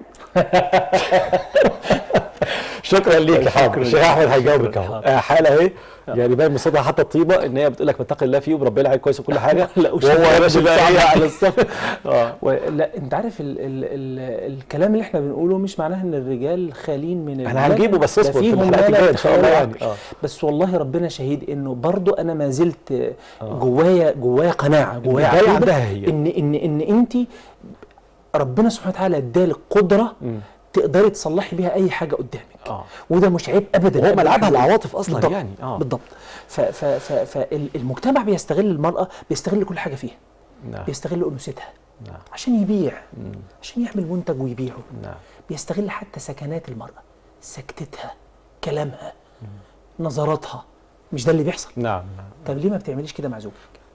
شكرا ليك يا حاضر الشيخ احمد هيجاوبك اهو حاضر. آه، حاله اهي يعني باين من صوتها حتى الطيبه ان هي بتقول لك متقي الله فيه وربنا عليك كويس وكل حاجه لا، وهو يا باشا بقى ايه على الصف اه و... لا انت عارف ال... ال... ال... الكلام اللي احنا بنقوله مش معناه ان الرجال خالين من احنا ال- هنجيبه بس ده اصبر في فيهم الحلقات ما لا الجايه ان شاء الله يتخيلوا يعني عقل. اه بس والله ربنا شهيد انه برضو انا ما زلت جوايا جوايا قناعه جوايا البداية عقيدة عندها هي. ان ان ان انت ربنا سبحانه وتعالى ادالك قدره تقدري تصلحي بيها اي حاجه قدامك آه. وده مش عيب ابدا وهو أبداً. ملعبها العواطف أصلاً بالضبط. يعني. آه. بالضبط فالمجتمع بيستغل المراه بيستغل كل حاجه فيها نعم بيستغل انوثتها نعم. عشان يبيع عشان يعمل منتج ويبيعه نعم بيستغل حتى سكنات المرأة سكتتها كلامها نظراتها مش ده اللي بيحصل نعم نعم طب ليه ما بتعمليش كده مع زوجك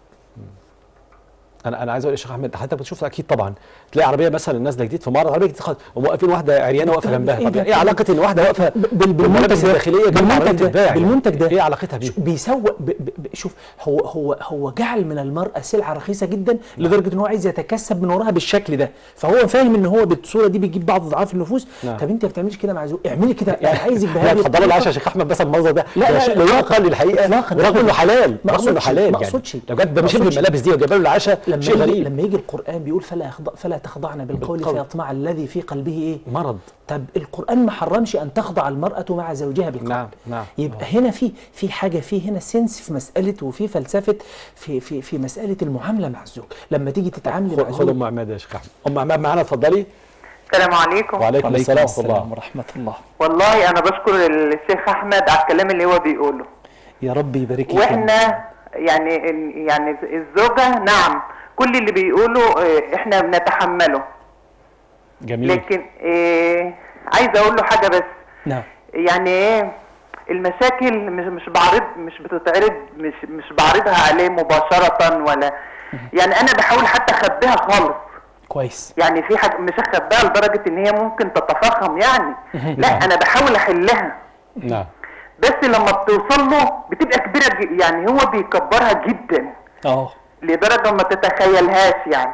انا انا عايز اقول يا شيخ احمد حضرتك بتشوف اكيد طبعا تلاقي عربيه مثلا نازله جديد في معرض عربيه جديد خالص وموقفين واحده عريانه واقفه طب جنبها إيه طب ده؟ ايه علاقه ان واحده واقفه بال- بالملابس ده- الداخليه جنب عربيه بالمنتج تتباع ده يعني؟ بالمنتج ده ايه علاقتها بيه؟ شو- بيسوق ب ب ب شوف هو هو هو جعل من المرأة سلعة رخيصة جدا لدرجة ان هو عايز يتكسب من وراها بالشكل ده فهو فاهم ان هو بالصورة دي بيجيب بعض اضعاف النفوس نعم. طب انت ما بتعمليش كده مع زوجك اعملي كده يعني عايزك لا بهذه تفضلوا الطريقة. العشاء يا شيخ احمد بس المنظر ده لا، ده لا، شيء لا، لا يعقل الحقيقه إطلاقاً. رغم انه حلال ما رغم انه أقصدش- حلال ما يعني أقصدش. لو جت ما بمشيت أقصدش. بالملابس دي وجايبه له العشاء لما شيء يجي غريب لما يجي القرآن بيقول فلا يخضع فلا تخضعن بالقول بالقول. فيطمع الذي في قلبه ايه مرض طب القرآن ما حرمش أن تخضع المرأة مع زوجها بالقول نعم، نعم. يبقى هنا في في حاجة في هنا سنس في مسألة وفي فلسفة في في في مسألة المعاملة مع الزوج لما تيجي تتعاملي مع خد زوج ام عماد يا شيخ احمد ام عماد معانا اتفضلي السلام عليكم وعليكم السلام ورحمه الله ورحمة الله والله انا بشكر الشيخ احمد على الكلام اللي هو بيقوله يا رب يبارك لك واحنا يعني يعني الزوجه نعم كل اللي بيقوله آه، احنا بنتحمله جميل لكن آه، عايزه اقول له حاجه بس نعم يعني ايه المشاكل مش مش بعرض مش بتتعرض مش مش بعرضها عليه مباشرة ولا يعني انا بحاول حتى اخبيها خالص كويس يعني في حاجة مش اخبيها لدرجة ان هي ممكن تتفاقم يعني لا انا بحاول احلها نعم بس لما بتوصل له بتبقى كبيرة ج- يعني هو بيكبرها جدا اه لدرجة ما تتخيلهاش يعني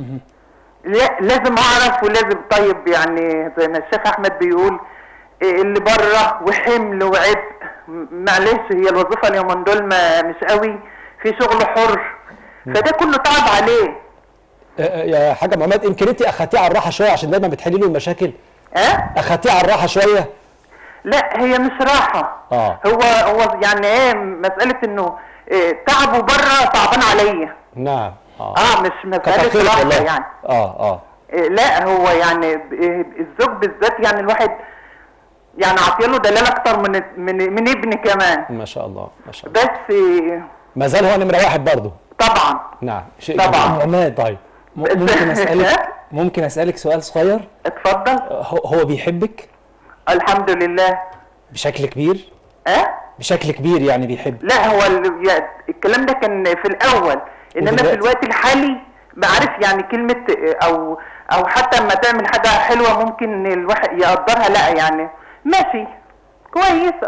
لا لازم اعرف ولازم طيب يعني زي ما الشيخ احمد بيقول إيه اللي بره وحمل وعبء م- معلش هي الوظيفه اليومين دول ما مش قوي في شغل حر فده كله تعب عليه آه، يا حاجه محمد يمكن انت اخدتيه على الراحه شويه عشان دايما بتحلي له المشاكل ها اخدتيه على الراحه شويه لا هي مش راحه آه. هو هو يعني ايه مساله انه إيه تعبه بره صعبان عليا نعم اه اه مش كتر مساله خيرك راحه والله يعني اه اه إيه، لا هو يعني ب- إيه، الزوج بالذات يعني الواحد يعني عطيله دلاله اكتر من من من ابني كمان ما شاء الله ما شاء الله بس إيه، ما زال هو نمره واحد برضه طبعا نعم شيء طبعا. جميل. عماد طيب م- ممكن اسالك ممكن اسالك سؤال صغير اتفضل هو هو بيحبك الحمد لله بشكل كبير اه بشكل كبير يعني بيحب لا هو ال- يا- الكلام ده كان في الاول انما ودلوقتي؟ في الوقت الحالي بعرف يعني كلمه إيه، او او حتى اما تعمل حاجه حلوه ممكن الواحد يقدرها لا يعني ماشي كويسه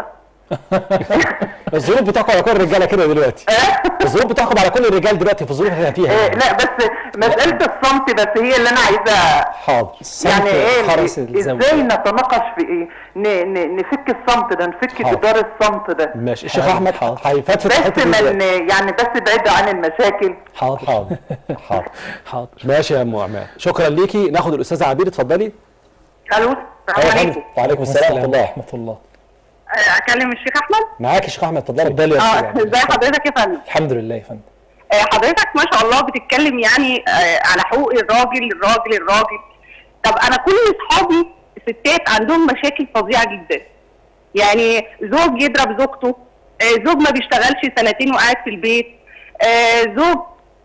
الظروف بتحكم على كل الرجاله كده دلوقتي الظروف بتحكم على كل الرجال دلوقتي في الظروف اللي احنا فيها إيه يعني. لا بس مساله الصمت بس هي اللي انا عايزه حاضر يعني ايه خرس الزوج. ازاي نتناقش في ايه ن- ن- نفك الصمت ده نفك حاضر. جدار الصمت ده ماشي الشيخ حاضر، احمد حاضر. هيفتفت في الحته بس دي من دلوقتي. يعني بس بعيد عن المشاكل حاضر حاضر حاضر حاضر ماشي يا ام عماد شكرا ليكي ناخد الاستاذه عبير اتفضلي الو السلام عليكم وعليكم السلام ورحمه الله ورحمه الله اكلم الشيخ احمد معاك يا شيخ احمد اتفضلي اتفضلي يا اه استاذ ازي حضرتك يا فندم الحمد لله يا فندم آه، حضرتك ما شاء الله بتتكلم يعني آه، على حقوق الراجل الراجل الراجل طب انا كل اصحابي ستات عندهم مشاكل فظيعه جدا يعني زوج يضرب زوجته آه، زوج ما بيشتغلش سنتين وقاعد في البيت آه، زوج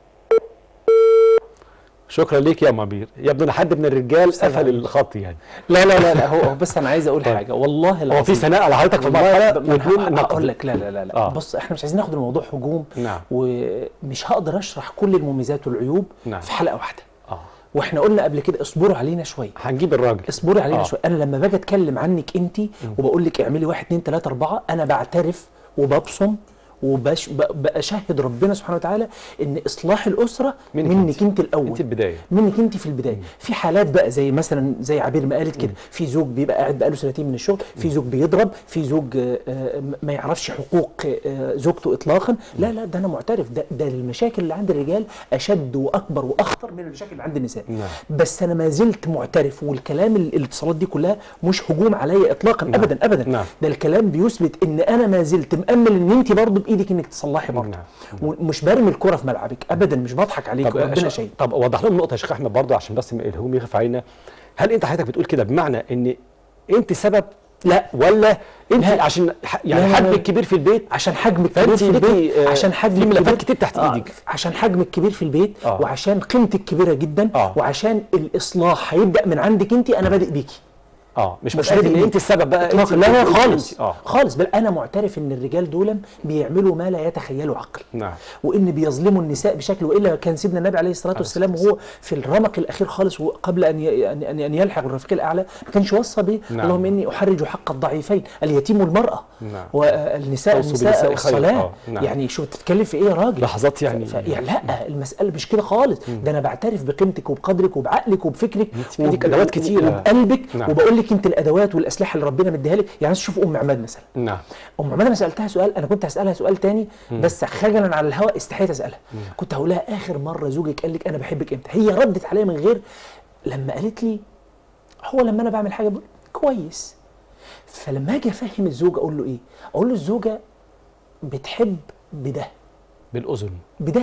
شكرا ليك يا ام عبير يبدو ان حد من الرجال قفل عبير. الخط يعني لا لا لا لا هو هو بس انا عايز اقول حاجه والله العظيم هو في ثناء على حضرتك في والله المرحله ب- ما واثنين أنا نقد اقول لك لا لا لا, لا. آه. بص احنا مش عايزين ناخد الموضوع هجوم نعم. ومش هقدر اشرح كل المميزات والعيوب نعم. في حلقه واحده اه واحنا قلنا قبل كده اصبروا علينا شويه هنجيب الراجل اصبري علينا آه. شويه انا لما باجي اتكلم عنك انت وبقول لك اعملي واحد اتنين تلاته اربعه انا بعترف وببصم وبش ب- بشهد ربنا سبحانه وتعالى ان اصلاح الاسره منك منك, أنت. انت الاول انت البدايه منك انت في البدايه في حالات بقى زي مثلا زي عبير ما قالت كده في زوج بيبقى قاعد بقاله سنتين من الشغل في زوج بيضرب في زوج آه، آه، ما يعرفش حقوق آه، زوجته اطلاقا لا لا ده انا معترف ده ده المشاكل اللي عند الرجال اشد واكبر واخطر من المشاكل اللي عند النساء نعم. بس انا ما زلت معترف والكلام ال- الاتصالات دي كلها مش هجوم عليا اطلاقا نعم. ابدا ابدا نعم. ده الكلام بيثبت ان انا ما زلت مامل ان انت برضه بايدك انك تصلحي برضه نعم. ومش برمي الكره في ملعبك ابدا مش بضحك عليك طب ربنا ش- شايف طب وضح لهم نقطه يا شيخ احمد برضه عشان بس الهجوم يخف علينا هل انت حضرتك بتقول كده بمعنى ان انت سبب لا ولا انت لا. عشان ح- يعني لا، لا، لا. حجمك كبير في البيت عشان حجمك فأنت كبير في ليكي، البيت آه، عشان حجمك في ملفات كبير- كتير تحت آه، إيدك. عشان حجمك كبير في البيت آه. وعشان قيمتك كبيره جدا آه. وعشان الاصلاح هيبدا من عندك انت انا بادئ بيكي اه مش مش مساله ان بادئ انت السبب بقى انت إطلاقاً. لا لا انت- خالص اه خالص بل انا معترف ان الرجال دول بيعملوا ما لا يتخيله عقل نعم وان بيظلموا النساء بشكل والا كان سيدنا النبي عليه الصلاه والسلام وهو في الرمق الاخير خالص وقبل ان ي- ان ان أن يلحق الرفيق الاعلى ما كانش وصى به نعم. اللهم اني احرج حق الضعيفين اليتيم والمراه نعم. والنساء أوصوا النساء بالنساء خيرا. والصلاه آه، نعم. يعني شو بتتكلم في ايه يا راجل لحظات يعني- ف... ف... يعني لا المساله مش كده خالص ده انا بعترف بقيمتك وبقدرك وبعقلك وبفكرك في إيدك أدوات كتيرة. وبقلبك نعم. وبقول لك انت الادوات والاسلحه اللي ربنا مديها لك يعني شوف ام عماد مثلا نعم ام عماد انا سالتها سؤال انا كنت هسالها سؤال تاني بس خجلا على الهواء استحيت اسالها كنت هقول لها اخر مره زوجك قال لك انا بحبك امتى هي ردت عليا من غير لما قالت لي هو لما انا بعمل حاجه بقول كويس فلما اجي افهم الزوج اقول له ايه اقول له الزوجه بتحب بده بالاذن بده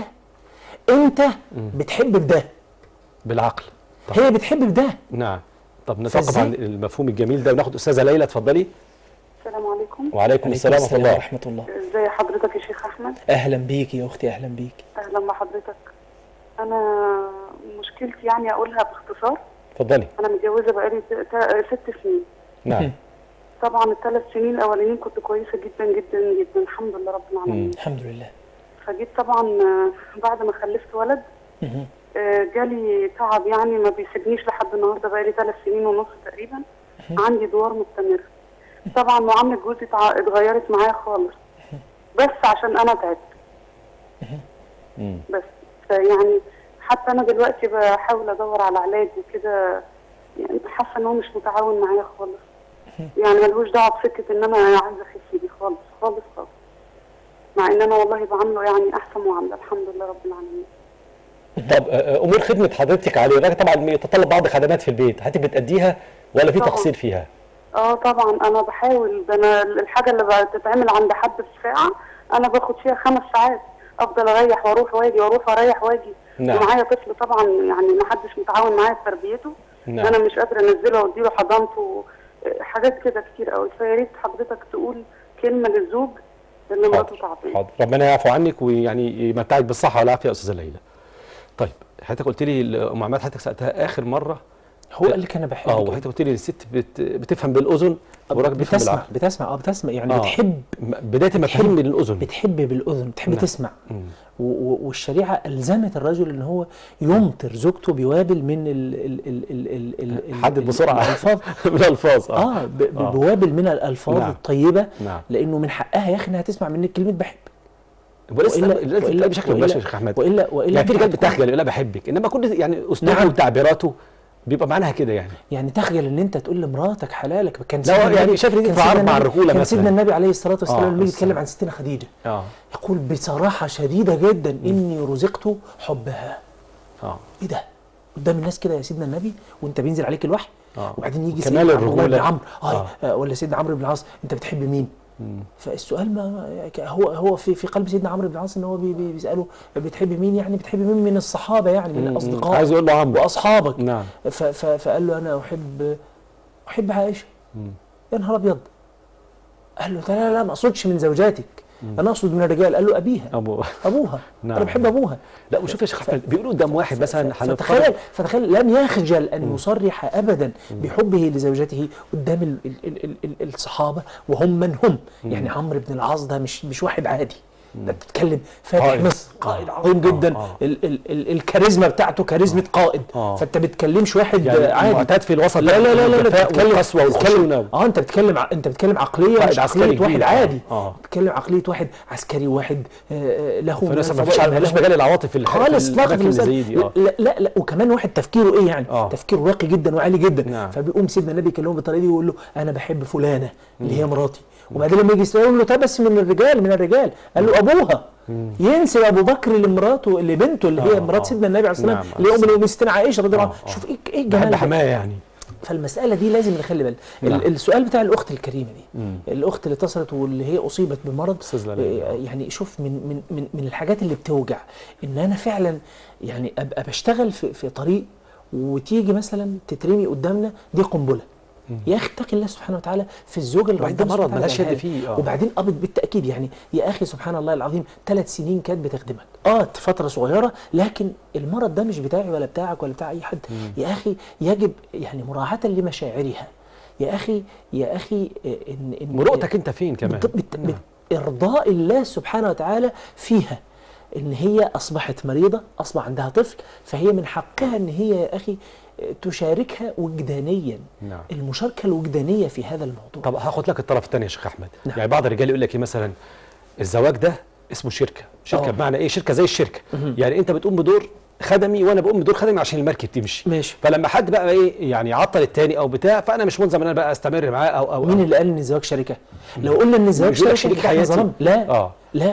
انت بتحب بده بالعقل طب هي بتحب بده نعم طب نتوقف فإزاي؟ عن المفهوم الجميل ده وناخد استاذه ليلى اتفضلي السلام عليكم وعليكم السلام ورحمه الله ورحمه الله ازي حضرتك يا شيخ احمد اهلا بيك يا اختي اهلا بيك اهلا بحضرتك انا مشكلتي يعني اقولها باختصار اتفضلي انا متجوزه بقالي ت- ت- ست سنين نعم طبعا الثلاث سنين الاولانيين كنت كويسه جدا جدا جدا الحمد لله رب العالمين الحمد لله فجيت طبعا آه، بعد ما خلفت ولد مهم. آه، جالي تعب يعني ما بيسيبنيش لحد النهارده بقالي ثلاث سنين ونص تقريبا عندي دوار مستمر طبعا معامله جوزي تع- اتغيرت معايا خالص بس عشان انا تعبت بس فيعني حتى انا دلوقتي بحاول ادور على علاج وكده يعني حاسه ان هو مش متعاون معايا خالص يعني ملهوش دعوه بسكه ان انا عايزه اخس دي خالص خالص خالص مع ان انا والله بعامله يعني احسن معامله الحمد لله رب العالمين طب آه، آه، امور خدمه حضرتك عليه ده طبعا يتطلب بعض خدمات في البيت حضرتك بتأديها ولا في طبعاً. تقصير فيها؟ اه طبعا انا بحاول ده انا الحاجه اللي بتتعمل عند حد في ساعه انا باخد فيها خمس ساعات افضل اريح واروح واجي واروح اريح واجي نعم. ومعايا طفل طبعا يعني ما حدش متعاون معايا في تربيته نعم. انا مش قادره انزله واديله حضانته آه، حاجات كده كتير قوي فيا ريت حضرتك تقول كلمه للزوج اللي مراته حاضر تعبانه حاضر ربنا يعفو عنك ويعني يمتعك بالصحه والعافيه يا استاذه ليلى. طيب حضرتك قلت لي ام عماد حضرتك سالتها اخر مره هو قال لك انا بحب اه وحضرتك قلت لي الست بت بتفهم بالاذن والراجل بيفهم بتسمع بالعقل بتسمع اه بتسمع يعني آه. بتحب م- بدايه المفاهيم من الاذن بتحب بالاذن بتحب نعم. تسمع مم. و- و- والشريعه الزمت الرجل ان هو يمطر زوجته بوابل من ال ال ال ال ال ال ال حدد بسرعه الالفاظ من الالفاظ اه ب- ب- آه. بوابل من الالفاظ نعم. الطيبه نعم لانه من حقها يا اخي انها تسمع منك كلمه بحب ولسه وإلا- لازم وإلا- تلاقي بشكل وإلا- مباشر يا شيخ احمد والا والا يعني في رجال هتكون- بتخجل يقول لها بحبك انما كل يعني اسلوبه نعم. وتعبيراته بيبقى معناها كده يعني يعني تخجل ان انت تقول لمراتك حلالك كان لا، سيدنا يعني النبي- شايف إن دي كان تعارض سيدنا مع النبي- الرجولة كان مثلاً. سيدنا النبي عليه الصلاه والسلام آه، لما يجي يتكلم السلام. عن ستنا خديجه اه يقول بصراحه شديده جدا اني رزقت حبها اه ايه ده قدام الناس كده يا سيدنا النبي وانت بينزل عليك الوحي آه. وبعدين يجي كمال سيدنا عبد الله بن الرجولة. عمرو آه. آه. آه. ولا سيدنا عمرو بن العاص انت بتحب مين فالسؤال ما هو هو في في قلب سيدنا عمرو بن العاص ان هو بي بي بيساله بتحب مين يعني بتحب مين من الصحابه يعني من مم. الاصدقاء عايز يقول له عمرو واصحابك نعم ف ف فقال له انا احب احب عائشه يا نهار ابيض قال له لا لا لا ما اقصدش من زوجاتك انا اقصد من الرجال قال له ابيها ابو ابوها نعم. انا بحب ابوها لا وشوف يا شيخ احمد بيقولوا قدام واحد مثلا فتخيل هنفترض فتخيل لم يخجل ان يصرح ابدا بحبه لزوجته قدام ال ال ال ال ال الصحابه وهم من هم يعني عمرو بن العاص ده مش مش واحد عادي ده بتتكلم فاتح قائد. مصر قائد عظيم جدا آه. ال ال ال الكاريزما بتاعته كاريزما قائد آه. فانت بتكلمش واحد يعني عادي معتاد في الوسط لا لا لا لا الجفاء بتتكلم والقسوه بتتكلم والخشونه اه انت بتتكلم ع- انت بتتكلم عقليه قائد مش عسكري عقليه واحد كبير. عادي آه. بتتكلم عقليه واحد عسكري واحد آه، آه، له من فالناس ما الفضائل فيش ما مالهاش له. مجال العواطف في الح- خالص في اطلاقا في الأماكن اللي زي المسألة دي اه لا لا لا وكمان واحد تفكيره ايه يعني آه. تفكيره راقي جدا وعالي جدا نعم. فبيقوم سيدنا النبي يكلمه بالطريقه دي ويقول له انا بحب فلانه اللي هي مراتي وبعدين لما يجي يسأله يقول له طب بس من الرجال من الرجال قال له ابوها ينسب ابو بكر لمراته لبنته اللي هي آه، مرات آه. سيدنا النبي عليه الصلاه نعم، والسلام اللي هي ام المؤمنين ستنا عائشه رضي الله عنها آه، آه. شوف ايه ايه الجمال بحب ده. حمايه يعني فالمسألة دي لازم نخلي بالنا نعم. ال- السؤال بتاع الأخت الكريمة دي الأخت اللي اتصلت واللي هي أصيبت بمرض أستاذ لميا. آه، يعني شوف من من من من الحاجات اللي بتوجع إن أنا فعلا يعني أبقى بشتغل في في طريق وتيجي مثلا تترمي قدامنا دي قنبلة يا اخي اتقي الله سبحانه وتعالى في الزوج اللي وبعدين ده ربنا مرض سبحانه ملهاش وتعالى يد جعلها لك. فيه، آه. وبعدين اه بالتاكيد يعني يا اخي سبحان الله العظيم ثلاث سنين كانت بتخدمك اه فتره صغيره لكن المرض ده مش بتاعي ولا بتاعك ولا بتاع اي حد يا اخي يجب يعني مراعاه لمشاعرها يا اخي يا اخي آه، ان ان مرؤتك انت فين كمان بالضبط بت... بت... ارضاء الله سبحانه وتعالى فيها ان هي اصبحت مريضه اصبح عندها طفل فهي من حقها ان هي يا اخي تشاركها وجدانيا نعم. المشاركه الوجدانيه في هذا الموضوع طب هاخد لك الطرف الثاني يا شيخ احمد نعم. يعني بعض الرجال يقول لك ايه مثلا الزواج ده اسمه شركه شركه آه. بمعنى ايه شركه زي الشركه يعني انت بتقوم بدور خدمي وانا بقوم بدور خدمي عشان المركب تمشي ماشي. فلما حد بقى ايه يعني عطل التاني او بتاع فانا مش ملزم ان انا بقى استمر معاه او او مين أو. اللي قال ان الزواج شركه لو قلنا ان الزواج يقول لك شركه شريك يبقى احنا حياتي. ظلمنا لا آه. لا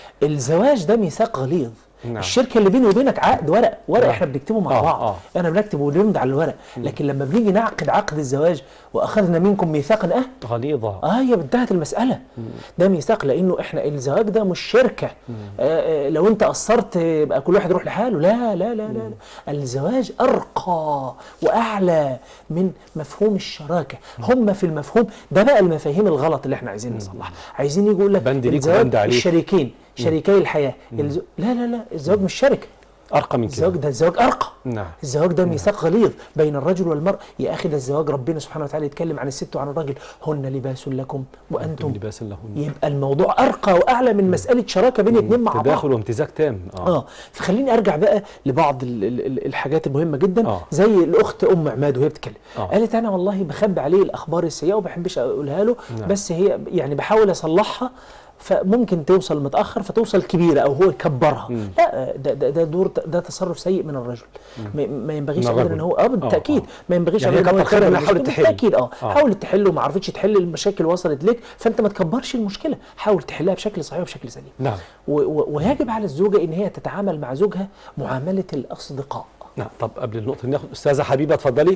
الزواج ده ميثاق غليظ نعم. الشركه اللي بيني وبينك عقد ورق ورق نعم. احنا بنكتبه مع آه، بعض آه. انا بنكتب ونمضي على الورق لكن لما بنيجي نعقد عقد الزواج واخذنا منكم ميثاقا اه غليظه اه هي انتهت المساله ده ميثاق لانه احنا الزواج ده مش شركه آه آه لو انت قصرت يبقى كل واحد يروح لحاله لا لا لا لا, لا. الزواج ارقى واعلى من مفهوم الشراكه هم في المفهوم ده بقى المفاهيم الغلط اللي احنا عايزين نصلحها عايزين يجي يقول لك بند ليك الزواج وبند عليك. الشريكين شريكي الحياه الز... لا لا لا الزواج مش شركه ارقى من الزواج كده ده الزواج ارقى نعم الزواج ده ميثاق غليظ بين الرجل والمرء يا اخي ده الزواج ربنا سبحانه وتعالى يتكلم عن الست وعن الراجل هن لباس لكم انتم وانتم لباس لهن يبقى الموضوع ارقى واعلى من مساله شراكه بين اتنين مع بعض تداخل وامتزاج تام اه فخليني ارجع بقى لبعض ال ال ال الحاجات المهمه جدا آه. زي الاخت ام عماد وهي بتتكلم آه. قالت انا والله بخبي عليه الاخبار السيئه وما بحبش اقولها له نعم. بس هي يعني بحاول اصلحها فممكن توصل متاخر فتوصل كبيره او هو يكبرها مم. لا ده ده, ده دور ده تصرف سيء من الرجل ما, ما ينبغيش من ابدا الرجل. ان هو اه بالتاكيد آه. ما ينبغيش يعني هي ابدا ان هو كتر خيرها يكرر إنها حاولت المشكلة. تحل. بالتاكيد اه آه. حاولت تحل وما عرفتش تحل المشاكل وصلت لك فانت ما تكبرش المشكله حاول تحلها بشكل صحيح وبشكل سليم نعم و- و- ويجب على الزوجة إن هي تتعامل مع زوجها معاملة الأصدقاء نعم طب قبل النقطه دي ناخد استاذه حبيبه اتفضلي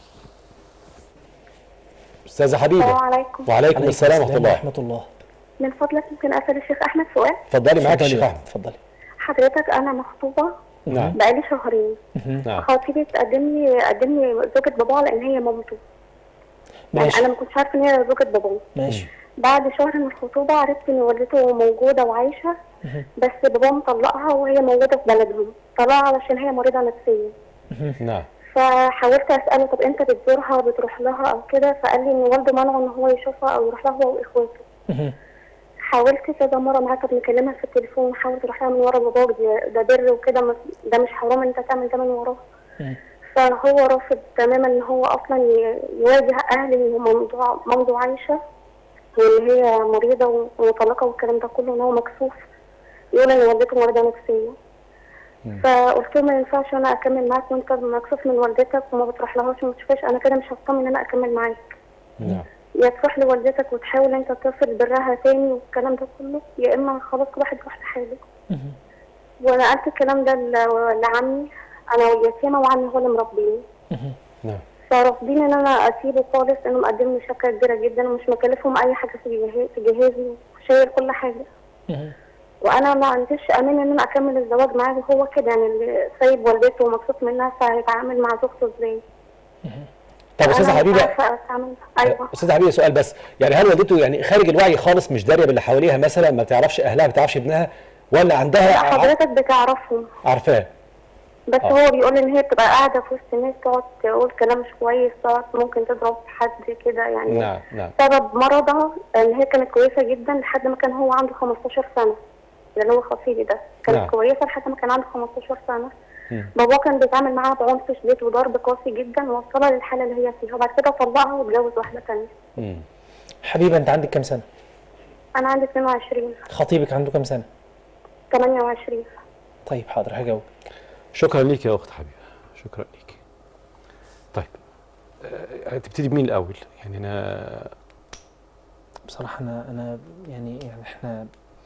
استاذه حبيبه السلام عليكم وعليكم السلام ورحمه الله ورحمة الله من فضلك ممكن اسال الشيخ احمد سؤال اتفضلي معاك اتفضلي الشيخ يا احمد أحمد، اتفضلي حضرتك انا مخطوبه نعم بقالي شهرين نعم خطيبي تقدم لي قدم لي زوجة باباه لان هي مامته يعني ماشي انا ما كنتش عارفه ان هي زوجة باباه ماشي بعد شهر من الخطوبه عرفت ان والدته موجوده وعايشه بس باباه مطلقها وهي موجوده في بلدهم طلعها علشان هي مريضه نفسيا نعم فحاولت اساله طب انت بتزورها بتروح لها او كده فقال لي ان والده منعه ان هو يشوفها او يروح لها هو واخواته مهم. حاولت كذا مرة معاها كنت مكلمها في التليفون حاولت تروح لها من ورا باباك ده, ده بر وكده مس- ده مش حرام انت تعمل ده من وراه مم. فهو رافض تماما ان هو اصلا ي- يواجه اهلي ان موضوع موضوع عايشة وان هي مريضة ومطلقة والكلام ده كله ان هو مكسوف يقول ان والدته مريضة نفسية فقلت له ما ينفعش انا اكمل معاك وانت مكسوف من والدتك وما بتروح لهاش وما تشوفهاش انا كده مش هطمن ان انا اكمل معاك نعم يا تروح لوالدتك وتحاول انت تصل برها تاني والكلام ده كله يا اما خلاص كل واحد يروح لحاله مهم. ونقلت الكلام ده ل- لعمي انا واليتيمه وعمي هو اللي مربيني مهم. نعم فرافضين ان انا اسيبه خالص انه مقدم لي شبكه كبيره جدا ومش مكلفهم اي حاجه في جهازي في جهازي وشايل كل حاجه مهم. وانا ما عنديش امان ان انا اكمل الزواج معاه وهو كده يعني اللي سايب والدته ومبسوط منها فهيتعامل مع زوجته ازاي؟ طب استاذه أنا مش حبيبه عارفة أتعامل. ايوه استاذه حبيبه سؤال بس يعني هل والدته يعني خارج الوعي خالص مش داريه باللي حواليها مثلا ما تعرفش اهلها ما تعرفش ابنها ولا عندها لا ع- حضرتك بتعرفهم عارفاه بس آه. هو بيقول ان هي بتبقى قاعده في وسط الناس تقعد تقول كلام مش كويس تقعد ممكن تضرب حد كده يعني نعم نعم سبب مرضها ان هي كانت كويسه جدا لحد ما كان هو عنده 15 سنه لان هو خطيبي ده كانت نعم. كويسه لحد ما كان عنده 15 سنه مم. بابا كان بيتعامل معاها بعنف شديد وضرب قاسي جدا وصلها للحاله اللي هي فيها وبعد كده طلقها واتجوز واحده تانية مم. حبيبة أنت عندك كم سنة؟ انا عندي 22 خطيبك عنده كم سنة؟ 28 طيب حاضر هجاوب شكرا ليك يا اخت حبيبه شكرا ليك طيب آه، هتبتدي بمين الاول يعني انا بصراحة أنا أنا يعني يعني إحنا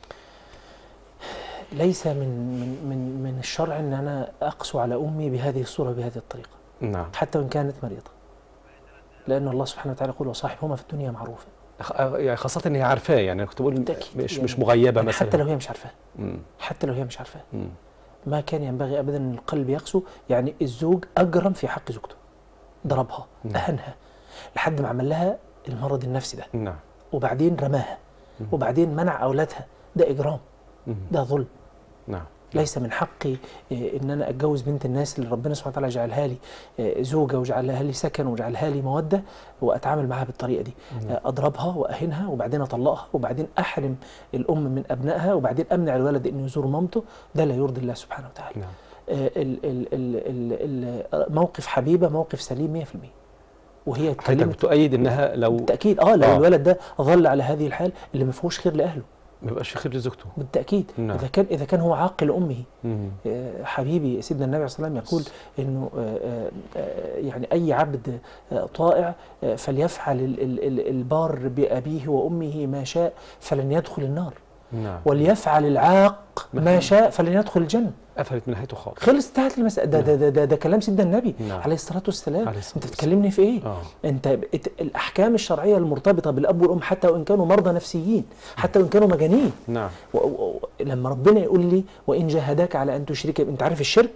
ليس من من من من الشرع إن أنا أقسو على أمي بهذه الصورة بهذه الطريقة نعم حتى وإن كانت مريضة لأن الله سبحانه وتعالى يقول وصاحبهما في الدنيا معروفا خ- يعني خاصه ان هي عارفاه يعني انا كنت بقول بالتأكيد مش يعني مش مغيبه يعني مثلا حتى لو هي مش عارفاه مم. حتى لو هي مش عارفاه مم. ما كان ينبغي ابدا ان القلب يقسو يعني الزوج اجرم في حق زوجته ضربها نعم. اهانها لحد ما عمل لها المرض النفسي ده نعم وبعدين رماها وبعدين منع اولادها ده اجرام مم. ده ظلم نعم ليس من حقي إيه، ان انا اتجوز بنت الناس اللي ربنا سبحانه وتعالى جعلها لي إيه، زوجه وجعلها لي سكن وجعلها لي موده واتعامل معاها بالطريقه دي آه، اضربها واهينها وبعدين اطلقها وبعدين احرم الام من ابنائها وبعدين امنع الولد انه يزور مامته ده لا يرضي الله سبحانه وتعالى نعم آه، ال- ال- ال- ال- ال- موقف حبيبه موقف سليم 100% وهي حضرتك اتكلمت بتؤيد انها لو بالتاكيد اه لو آه. الولد ده ظل على هذه الحال اللي ما فيهوش خير لاهله ما يبقاش في خير لزوجته بالتاكيد نعم. اذا كان اذا كان هو عاقل امه مم. آه، حبيبي سيدنا النبي صلى الله عليه وسلم يقول انه آه، آه، آه، يعني اي عبد آه، طائع آه، فليفعل ال- ال- ال- البار بابيه وامه ما شاء فلن يدخل النار نعم وليفعل العاق ما شاء فلن يدخل الجنه قفلت من ناحيته خالص خلص انتهت المسألة ده, ده, ده, ده, ده كلام سيدنا النبي نعم. عليه الصلاة والسلام عليه الصلاة انت والسلام. بتكلمني في ايه اه انت بت- الاحكام الشرعية المرتبطة بالاب والام حتى وان كانوا مرضى نفسيين حتى وان كانوا مجانين نعم و و لما ربنا يقول لي وان جاهداك على ان تشرك انت عارف الشرك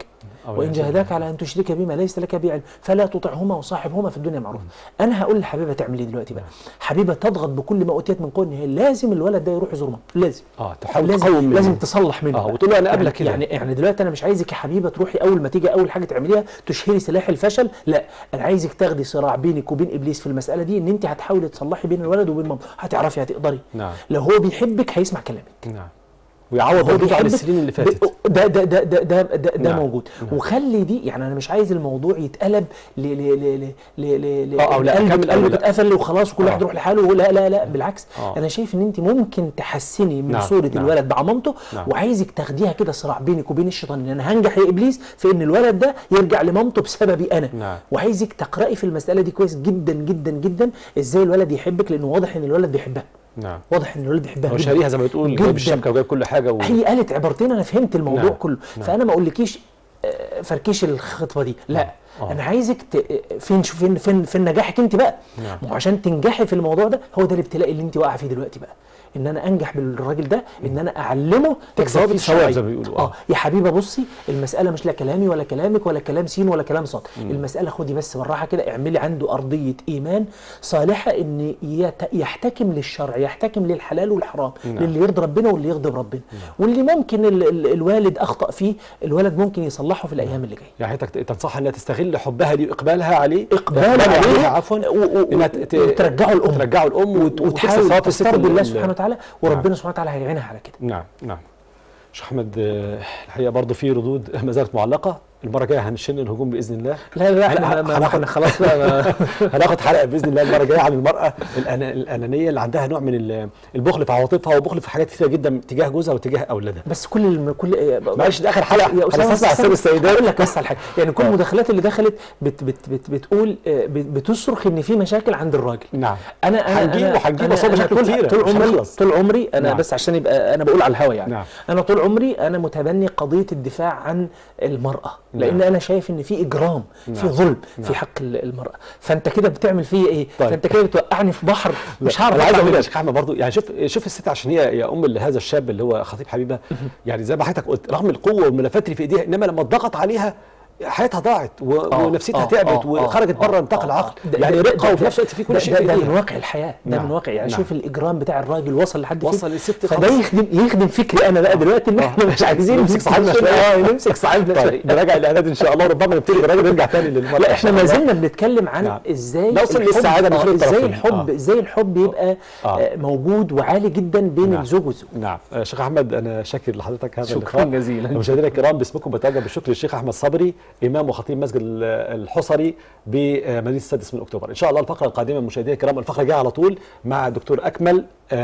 أو وان يعجبك. جاهداك على ان تشرك بما ليس لك به علم فلا تطعهما وصاحبهما في الدنيا معروف انا هقول لحبيبه تعمل ايه دلوقتي بقى حبيبه تضغط بكل ما اوتيت من قوه ان هي لازم الولد ده يروح يزور مامته لازم اه تحاول لازم تقوم منه. لازم تصلح منه اه بقى. وتقول له انا يعني قبلك كده يعني يعني دلوقتي انا مش عايزك يا حبيبه تروحي اول ما تيجي اول حاجه تعمليها تشهري سلاح الفشل لا انا عايزك تاخدي صراع بينك وبين ابليس في المساله دي ان انت هتحاولي تصلحي بين الولد وبين مامته هتعرفي هتقدري نعم لو هو بيحبك هيسمع كلامك نعم ويعوض هو ردوده عن بيحبك السنين اللي فاتت ب- ده ده ده ده ده, ده, ده نعم. موجود نعم. وخلي دي يعني انا مش عايز الموضوع يتقلب ل ل ل ل ل ل ل آه، أو لا، قلبك- أكمل أو قلبك لا. اتقفل وخلاص وكل آه. واحد يروح لحاله لا لا لا بالعكس آه. انا شايف ان انت ممكن تحسني من نعم، صوره نعم. الولد مع مامته نعم. وعايزك تاخديها كده صراع بينك وبين الشيطان ان انا هنجح يا ابليس في ان الولد ده يرجع لمامته بسببي انا نعم. وعايزك تقراي في المساله دي كويس جدا جدا جدا ازاي الولد يحبك لانه واضح ان الولد بيحبها نعم واضح ان الولد بيحبها هو جداً. شاريها زي ما بتقول جداً. جايب الشبكه وجايب كل حاجه و... هي قالت عبارتين انا فهمت الموضوع نعم. كله نعم. فانا ما اقولكيش آه، فركيش الخطوه دي لا آه. انا عايزك ت... فين شوف فين فين فين نجاحك انت بقى نعم. ما هو عشان تنجحي في الموضوع ده هو ده الابتلاء اللي انت واقعه فيه دلوقتي بقى ان انا انجح بالراجل ده ان انا اعلمه تكسب الضوابط فيه ثواب الشرعية. زي ما بيقولوا. اه يا حبيبه بصي المساله مش لا كلامي ولا كلامك ولا كلام سين ولا كلام صاد المساله خدي بس بالراحه كده اعملي عنده ارضيه ايمان صالحه ان يت- يحتكم للشرع يحتكم للحلال والحرام نعم. للي يرضي ربنا واللي يغضب ربنا واللي ممكن ال ال الوالد اخطا فيه الولد ممكن يصلحه في الايام اللي جايه يعني حضرتك تنصحها انها تستغل حبها ليه واقبالها عليه اقبال عليه عفوا و- و- انها ت- ت- وترجعه الام ترجعه الام وت- وتكسب وتحاول ثواب الست تسترضي الله ال- سبحانه وتعالى وربنا سبحانه وتعالى هيعينها على كده نعم نعم شيخ احمد آه، الحقيقه برضه في ردود ما زالت معلقه المره الجايه هنشن الهجوم باذن الله لا لا هن- احنا ما- ما هناخد- احنا خلاص بقى ما- هناخد حلقه باذن الله المره الجايه عن المراه الأنا- الانانيه اللي عندها نوع من ال- البخل في عواطفها وبخل في حاجات كثيره جدا تجاه جوزها وتجاه اولادها بس كل الم... كل معلش ده اخر حلقه يا اسامه هنستسمع بس سر السيدات اقول لك بس على حاجه يعني كل آه. المداخلات اللي دخلت بت بت بت بتقول آه، بت- بتصرخ ان في مشاكل عند الراجل نعم انا انا هنجيب انا وهنجيب أنا- أصلا أنا مشاكل طول, كتيرة، طول مش عمري هنخلص. طول عمري انا نعم. بس عشان يبقى انا بقول على الهوا يعني نعم. انا طول عمري انا متبني قضيه الدفاع عن المراه لان نعم. انا شايف ان في اجرام في نعم. ظلم نعم. في حق ال- المراه فانت كده بتعمل فيا ايه طيب. فانت كده بتوقعني في بحر مش هعرف انا عايز أطلع اقول منه. يا شيخ احمد برضه يعني شوف شوف الست عشان هي يا ام لهذا الشاب اللي هو خطيب حبيبها يعني زي ما حضرتك قلت رغم القوه والملفات اللي في ايديها انما لما اتضغط عليها حياتها ضاعت و... آه، ونفسيتها آه، تعبت آه، وخرجت آه، بره نطاق آه، العقل ده- يعني ده- رقه ده- وفي نفس الوقت في كل ده- شيء ده, في ده من ايديها واقع الحياه ده نعم. من واقع يعني نعم. شوف الاجرام بتاع الراجل وصل لحد فين وصل الست فده خلاص. يخدم يخدم فكري انا بقى دلوقتي ان احنا مش عايزين نمسك صاحبنا شوية. اه نمسك صاحبنا طيب شويه نراجع الاعداد ان شاء الله وربما نبتدي بالراجل نرجع تاني للمرأة لا إن احنا شاء ما الله. زلنا بنتكلم عن نعم. ازاي نوصل الحب- للسعادة من آه، كل ازاي الطرفين. الحب آه. ازاي الحب يبقى آه. آه، موجود وعالي جدا بين نعم. الزوج والزوج نعم آه، شيخ احمد انا شاكر لحضرتك هذا شكراً اللقاء. جزيلاً. مشاهدينا الكرام باسمكم بتوجه بالشكر للشيخ احمد صبري امام وخطيب مسجد ال- الحصري بمدينه السادس من اكتوبر ان شاء الله الفقره القادمه مشاهدينا الكرام الفقره الجايه على طول مع الدكتور اكمل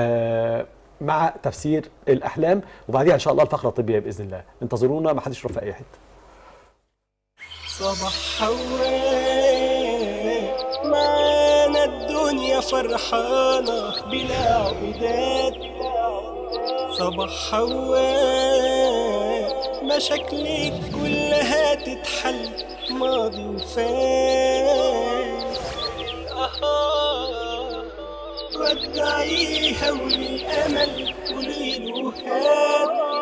آه، مع تفسير الاحلام وبعديها ان شاء الله الفقره الطبيه باذن الله انتظرونا ما حدش يروح في اي حته صباح حواء معانا الدنيا فرحانة بلا عقدات صباح حواء مشاكلك كلها تتحل ماضي وفات ودعيها وللأمل قوليله هات